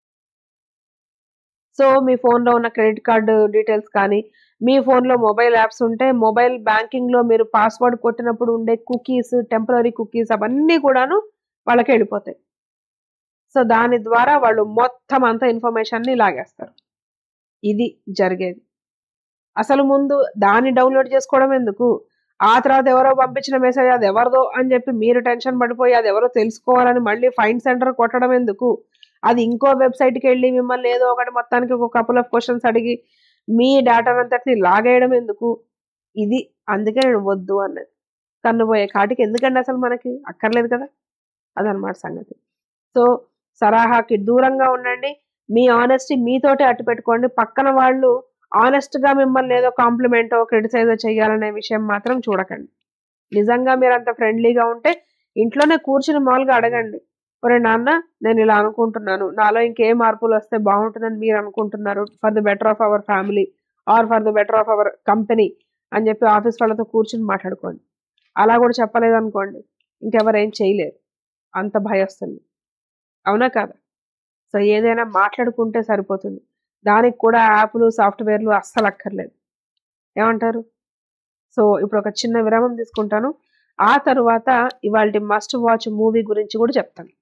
సో మీ ఫోన్లో ఉన్న క్రెడిట్ కార్డు డీటెయిల్స్ కానీ మీ ఫోన్లో మొబైల్ యాప్స్ ఉంటే మొబైల్ బ్యాంకింగ్లో మీరు పాస్వర్డ్ కొట్టినప్పుడు ఉండే కుకీస్ టెంపరీ కుకీస్ అవన్నీ కూడాను వాళ్ళకి వెళ్ళిపోతాయి సో దాని ద్వారా వాళ్ళు మొత్తం అంతా ఇన్ఫర్మేషన్ని లాగేస్తారు ఇది జరిగేది అసలు ముందు దాన్ని డౌన్లోడ్ చేసుకోవడం ఎందుకు ఆ తర్వాత ఎవరో పంపించిన మెసేజ్ అది ఎవరిదో అని చెప్పి మీరు టెన్షన్ పడిపోయి అది ఎవరో తెలుసుకోవాలని మళ్ళీ ఫైన్ సెంటర్ కొట్టడం ఎందుకు అది ఇంకో వెబ్సైట్కి వెళ్ళి మిమ్మల్ని ఏదో ఒకటి మొత్తానికి ఒక కపుల్ ఆఫ్ క్వశ్చన్స్ అడిగి మీ డేటా అంతటిని లాగేయడం ఎందుకు ఇది అందుకే నేను వద్దు అన్నది కన్నుపోయే కాటికి ఎందుకండి అసలు మనకి అక్కర్లేదు కదా అదనమాట సంగతి సో సరాహాకి దూరంగా ఉండండి మీ ఆనెస్టీ మీతోటే అట్టు పెట్టుకోండి పక్కన వాళ్ళు honest గా మిమ్మల్ని ఏదో కాంప్లిమెంటో క్రిటిసైజో చేయాలనే విషయం మాత్రం చూడకండి నిజంగా మీరు అంత ఫ్రెండ్లీగా ఉంటే ఇంట్లోనే కూర్చుని మామూలుగా అడగండి ఒరే నాన్న నేను ఇలా అనుకుంటున్నాను నాలో ఇంకే మార్పులు వస్తే బాగుంటుందని మీరు అనుకుంటున్నారు for the better of our family or for the better of our company అని చెప్పి ఆఫీస్ వాళ్ళతో కూర్చుని మాట్లాడుకోండి అలా కూడా చెప్పలేదు అనుకోండి ఇంకెవరు ఏం చేయలేరు అంత భయస్తుంది అవునా కాదా సో ఏదైనా మాట్లాడుకుంటే సరిపోతుంది దానికి కూడా యాప్లు సాఫ్ట్వేర్లు అస్సలు అక్కర్లేదు ఏమంటారు సో ఇప్పుడు ఒక చిన్న విరామం తీసుకుంటాను ఆ తరువాత ఇవాళ మస్ట్ వాచ్ మూవీ గురించి కూడా చెప్తాను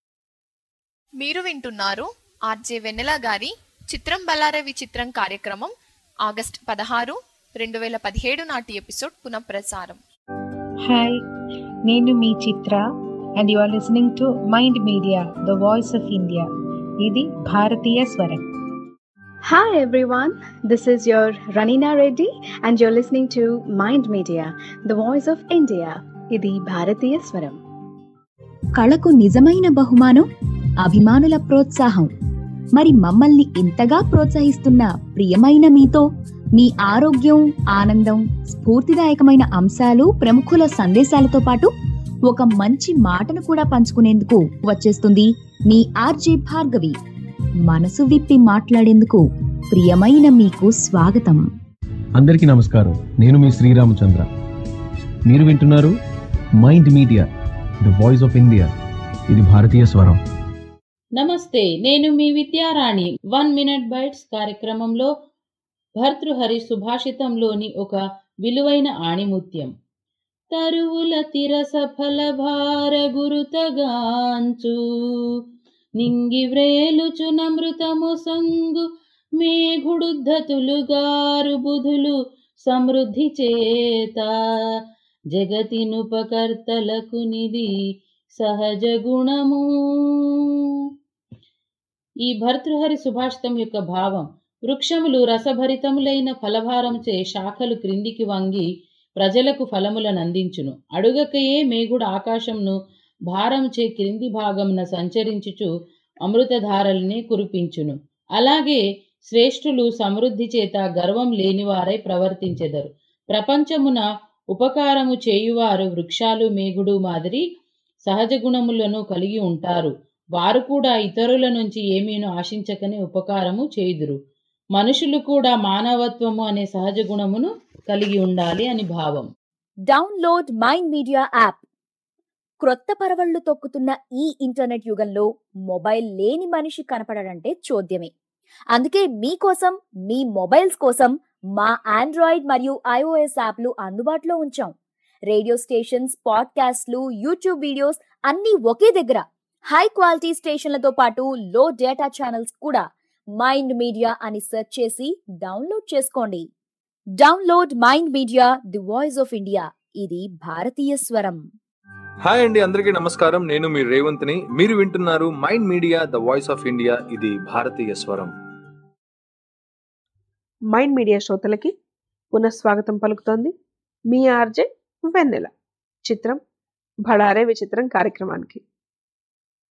మీరు వింటున్నారు ఆర్జే వెన్నెల గారి చిత్రం బలారే విచిత్రం కార్యక్రమం ఆగస్ట్ పదహారు రెండు వేల పదిహేడు నాటి ఎపిసోడ్ పునఃప్రసారం హాయ్ నేను మీ Chitra and you are listening to Mind Media the voice of India ఇది భారతీయ స్వరం Hi everyone, this is your Ranina Reddy and you're listening to Mind Media, the voice of India. ఇది భారతీయ స్వరం కళకు నిజమైన బహుమానం అభిమానుల ప్రోత్సాహం మరి మమ్మల్ని ఇంతగా ప్రోత్సహిస్తున్న ప్రియమైన మీతో మీ ఆరోగ్యం ఆనందం స్ఫూర్తిదాయకమైన అంశాలు ప్రముఖుల సందేశాలతో పాటు ఒక మంచి మాటను కూడా పంచుకునేందుకు వచ్చేస్తుంది మీ ఆర్జే భార్గవి మనసు విప్పి మాట్లాడేందుకు ప్రియమైన మీకు స్వాగతం అందరికీ నమస్కారం నేను మీ శ్రీరామచంద్ర మీరు వింటున్నారు Mind Media the voice of India ఇది భారతీయ స్వరం నమస్తే నేను మీ విద్యారాణి వన్ మినిట్ బైట్స్ కార్యక్రమంలో భర్తృహరి సుభాషితంలోని ఒక విలువైన ఆణిముత్యం తరువుల తిరస ఫల భార గురుతగాంచు నింగి వ్రేలుచు నమృతము సంగు మేఘుడుద్ధతులుగారు బుధులు సమృద్ధి చేత జగతినుపకర్తలకు నిధి సహజ గుణము ఈ భర్తృహరి సుభాషితం యొక్క భావం వృక్షములు రసభరితములైన ఫలభారంచే శాఖలు క్రిందికి వంగి ప్రజలకు ఫలములను అందించును అడుగకయే మేగుడు ఆకాశంను భారంచే క్రింది భాగమున సంచరించుచు అమృతధారల్ని కురిపించును అలాగే శ్రేష్ఠులు సమృద్ధి చేత గర్వం లేనివారై ప్రవర్తించెదరు ప్రపంచమున ఉపకారము చేయువారు వృక్షాలు మేగుడు మాదిరి సహజ గుణములను కలిగి ఉంటారు వారు కూడా ఇతరుల నుంచి ఏమీను ఆశించకనే ఉపకారము చేయుదురు మనుషులు కూడా మానవత్వము అనే సహజ గుణమును కలిగి ఉండాలి అని భావం డౌన్లోడ్ మైండ్ మీడియా యాప్ క్రొత్త పరవళ్లు తొక్కుతున్న ఈ ఇంటర్నెట్ యుగంలో మొబైల్ లేని మనిషి కనపడడంటే చోద్యమే అందుకే మీకోసం మీ మొబైల్స్ కోసం మా ఆండ్రాయిడ్ మరియు ఐఓఎస్ యాప్లు అందుబాటులో ఉంచాం రేడియో స్టేషన్స్ పాడ్కాస్ట్లు యూట్యూబ్ వీడియోస్ అన్నీ ఒకే దగ్గర హై క్వాలిటీ స్టేషన్లతో పాటు లో డేటా ఛానల్స్ కూడా మైండ్ మీడియా అని సెర్చ్ చేసి డౌన్లోడ్ చేసుకోండి download Mind Media the voice of India ఇది భారతీయ స్వరం హాయ్ అండి అందరికీ నమస్కారం నేను మీ రేవంత్ని మీరు వింటున్నారు Mind Media the voice of India ఇది భారతీయ స్వరం మైండ్ మీడియా శ్రోతలకి పునఃస్వాగతం పలుకుతోంది మీ ఆర్జే వెన్నెల చిత్రం భడారే విచిత్రం కార్యక్రమానికి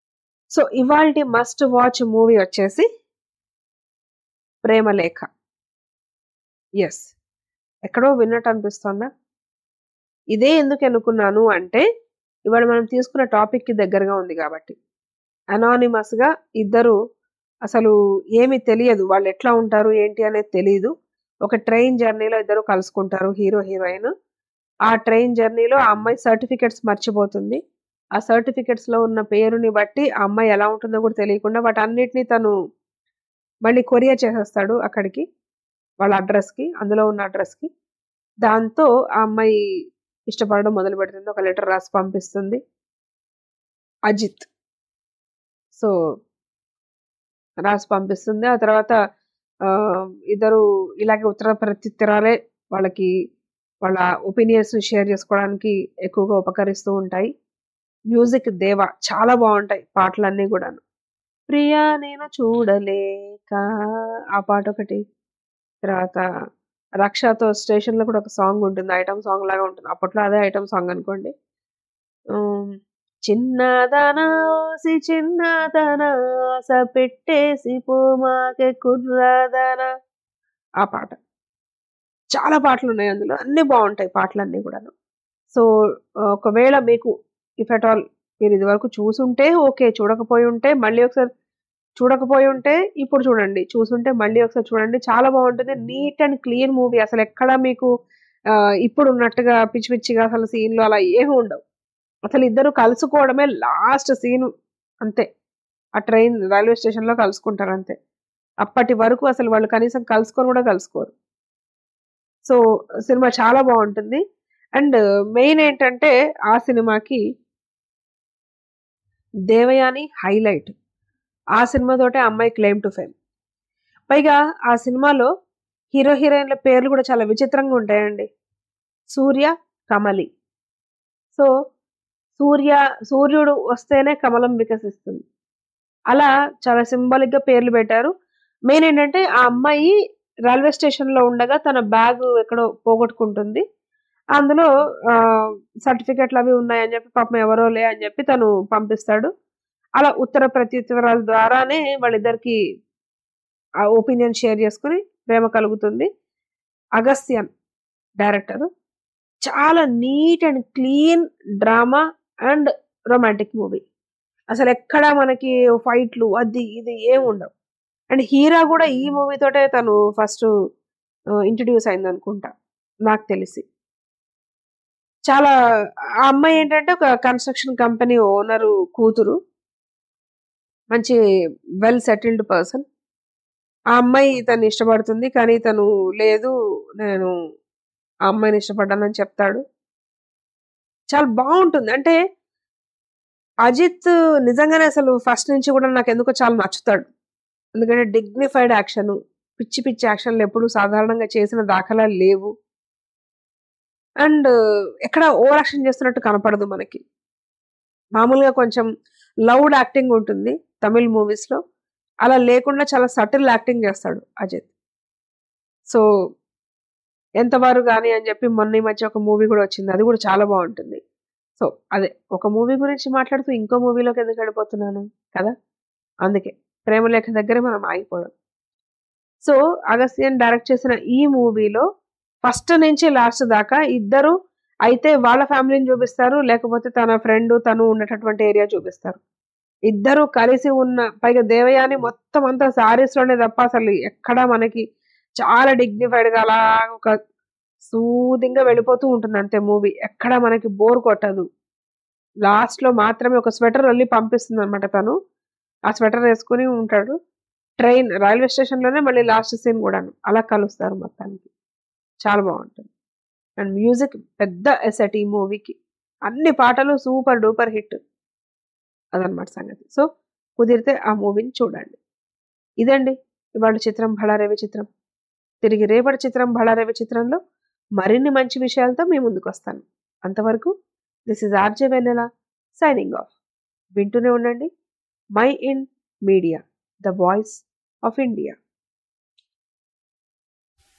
సో ఇవాల్టి మస్ట్ వాచ్ మూవీ వచ్చేసి ప్రేమలేఖ ఎస్ ఎక్కడో విన్నట్టు అనిపిస్తుందా ఇదే ఎందుకు అనుకున్నాను అంటే ఇవాళ మనం తీసుకున్న టాపిక్కి దగ్గరగా ఉంది కాబట్టి అనానిమస్గా ఇద్దరు అసలు ఏమీ తెలియదు వాళ్ళు ఎట్లా ఉంటారు ఏంటి అనేది తెలియదు ఒక ట్రైన్ జర్నీలో ఇద్దరు కలుసుకుంటారు హీరో హీరోయిన్ ఆ ట్రైన్ జర్నీలో ఆ అమ్మాయి సర్టిఫికెట్స్ మర్చిపోతుంది ఆ సర్టిఫికెట్స్ లో ఉన్న పేరుని బట్టి ఆ అమ్మాయి ఎలా ఉంటుందో కూడా తెలియకుండా వాటి అన్నిటినీ తను మళ్ళీ కొరియర్ చేసేస్తాడు అక్కడికి వాళ్ళ అడ్రస్ కి అందులో ఉన్న అడ్రస్ కి దాంతో ఆ అమ్మాయి ఇష్టపడడం మొదలు పెడుతుంది ఒక లెటర్ రాసి పంపిస్తుంది అజిత్ సో రాసి పంపిస్తుంది ఆ తర్వాత ఆ, ఇద్దరు ఇలాగే ఉత్తర ప్రత్యుత్తరాలే వాళ్ళకి వాళ్ళ ఒపీనియన్స్ షేర్ చేసుకోవడానికి ఎక్కువగా ఉపకరిస్తూ ఉంటాయి మ్యూజిక్ దేవ చాలా బాగుంటాయి పాటలన్నీ కూడాను ప్రియా నేను చూడలేక ఆ పాట ఒకటి తర్వాత రక్షతో స్టేషన్ లో కూడా ఒక సాంగ్ ఉంటుంది ఐటమ్ సాంగ్ లాగా ఉంటుంది అప్పట్లో అదే ఐటమ్ సాంగ్ అనుకోండి ఉమ్, చిన్నదనా ఓసి చిన్నదనా ఆశ పెట్టేసి పోమాకే కుర్రాదనా ఆ పాట చాలా పాటలు ఉన్నాయి అందులో అన్ని బాగుంటాయి పాటలన్నీ కూడాను సో ఒకవేళ మీకు ఇఫ్ అట్ ఆల్ మీరు ఇది వరకు చూసుంటే ఓకే చూడకపోయి ఉంటే మళ్ళీ ఒకసారి చూడకపోయి ఉంటే ఇప్పుడు చూడండి చూసుంటే మళ్ళీ ఒకసారి చూడండి చాలా బాగుంటుంది నీట్ అండ్ క్లీన్ మూవీ అసలు ఎక్కడ మీకు ఆ, ఇప్పుడు ఉన్నట్టుగా పిచ్చి పిచ్చిగా అసలు సీన్లు అలా ఏమి ఉండవు అసలు ఇద్దరు కలుసుకోవడమే లాస్ట్ సీన్ అంతే ఆ ట్రైన్ రైల్వే స్టేషన్ లో కలుసుకుంటారు అంతే అప్పటి వరకు అసలు వాళ్ళు కనీసం కలుసుకొని కూడా కలుసుకోరు సో సినిమా చాలా బాగుంటుంది అండ్ మెయిన్ ఏంటంటే ఆ సినిమాకి దేవయాని హైలైట్ ఆ సినిమాతోటే అమ్మాయి క్లెయిమ్ టు ఫేమ్ పైగా ఆ సినిమాలో హీరో హీరోయిన్ల పేర్లు కూడా చాలా విచిత్రంగా ఉంటాయండి సూర్య కమలి సో సూర్య సూర్యుడు వస్తేనే కమలం వికసిస్తుంది అలా చాలా సింబాలిక్ గా పేర్లు పెట్టారు మెయిన్ ఏంటంటే ఆ అమ్మాయి రైల్వే స్టేషన్ లో ఉండగా తన బ్యాగ్ ఎక్కడో పోగొట్టుకుంటుంది అందులో సర్టిఫికెట్లు అవి ఉన్నాయని చెప్పి పాపం ఎవరో లే అని చెప్పి తను పంపిస్తాడు అలా ఉత్తర ప్రత్యుత్తరాల ద్వారానే వాళ్ళిద్దరికి ఆ ఒపీనియన్ షేర్ చేసుకుని ప్రేమ కలుగుతుంది అగస్త్యన్ డైరెక్టర్ చాలా neat and clean drama and romantic movie అసలు ఎక్కడ మనకి ఫైట్లు అది ఇది ఏం ఉండవు అండ్ హీరా కూడా ఈ మూవీ తోటే తను ఫస్ట్ ఇంట్రడ్యూస్ అయింది అనుకుంటా నాకు తెలిసి చాలా ఆ అమ్మాయి ఏంటంటే ఒక కన్స్ట్రక్షన్ కంపెనీ ఓనరు కూతురు మంచి వెల్ సెటిల్డ్ పర్సన్ ఆ అమ్మాయి తను ఇష్టపడుతుంది కానీ తను లేదు నేను ఆ అమ్మాయిని ఇష్టపడ్డానని చెప్తాడు చాలా బాగుంటుంది అంటే అజిత్ నిజంగానే అసలు ఫస్ట్ నుంచి కూడా నాకు ఎందుకో చాలా నచ్చుతాడు ఎందుకంటే డిగ్నిఫైడ్ యాక్షన్ పిచ్చి పిచ్చి యాక్షన్లు ఎప్పుడు సాధారణంగా చేసిన దాఖలాలు లేవు అండ్ ఎక్కడ ఓవర్ యాక్షన్ చేస్తున్నట్టు కనపడదు మనకి మామూలుగా కొంచెం లౌడ్ యాక్టింగ్ ఉంటుంది తమిళ్ మూవీస్ లో అలా లేకుండా చాలా సటిల్ యాక్టింగ్ చేస్తాడు అజిత్ సో ఎంతవారు కానీ అని చెప్పి మొన్న ఈ మధ్య ఒక మూవీ కూడా వచ్చింది అది కూడా చాలా బాగుంటుంది సో అదే ఒక మూవీ గురించి మాట్లాడుతూ ఇంకో మూవీలోకి ఎందుకు వెళ్ళిపోతున్నాను కదా అందుకే ప్రేమలేఖ దగ్గర మనం ఆగిపోదాం సో అగస్త్యన్ డైరెక్ట్ చేసిన ఈ మూవీలో ఫస్ట్ నుంచి లాస్ట్ దాకా ఇద్దరు అయితే వాళ్ళ ఫ్యామిలీని చూపిస్తారు లేకపోతే తన ఫ్రెండ్ తను ఉన్నటువంటి ఏరియా చూపిస్తారు ఇద్దరు కలిసి ఉన్న పైగా దేవయాని మొత్తం అంతా సారీస్ లోనే తప్ప అసలు ఎక్కడా మనకి చాలా డిగ్నిఫైడ్ గా అలా ఒక సూదింగ్ గా వెళ్ళిపోతూ ఉంటుంది అంతే మూవీ ఎక్కడ మనకి బోర్ కొట్టదు లాస్ట్ లో మాత్రమే ఒక స్వెటర్ వెళ్ళి పంపిస్తుంది అనమాట తను ఆ స్వెటర్ వేసుకుని ఉంటాడు ట్రైన్ రైల్వే స్టేషన్ లోనే మళ్ళీ లాస్ట్ సీన్ కూడాను అలా కలుస్తారు మొత్తానికి చాలా బాగుంటుంది అండ్ మ్యూజిక్ పెద్ద ఎసెట్ ఈ మూవీకి అన్ని పాటలు సూపర్ డూపర్ హిట్ అదనమాట సంగతి సో కుదిరితే ఆ మూవీని చూడండి ఇదండి ఇవాళ చిత్రం భళారవి చిత్రం తిరిగి రేపటి చిత్రం భళారవి చిత్రంలో మరిన్ని మంచి విషయాలతో మీ ముందుకు వస్తాను అంతవరకు this is RJ Vennela signing off వింటూనే ఉండండి Mind Media the voice of India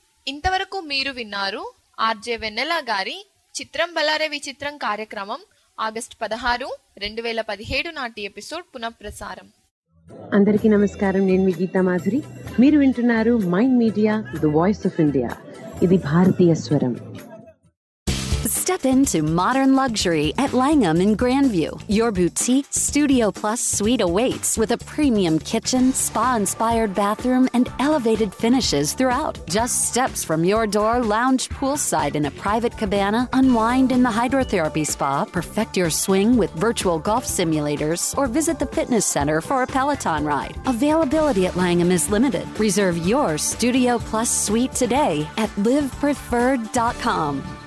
ఇంతవరకు మీరు విన్నారు ఆర్జే వెన్నెల గారి చిత్రం బలారే విచిత్రం కార్యక్రమం ఆగస్ట్ పదహారు రెండు వేల పదిహేడు నాటి ఎపిసోడ్ పునఃప్రసారం అందరికీ నమస్కారం నేను మీ గీతా మాధురి మీరు వింటున్నారు Mind Media the voice of India ఇది భారతీయ స్వరం Step into modern luxury at Langham in Grandview. Your boutique Studio Plus suite awaits with a premium kitchen, spa inspired bathroom, and elevated finishes throughout. Just steps from your door, lounge poolside in a private cabana, unwind in the hydrotherapy spa, perfect your swing with virtual golf simulators, or visit the fitness center for a Peloton ride. Availability at Langham is limited. Reserve your Studio Plus suite today at livepreferred.com.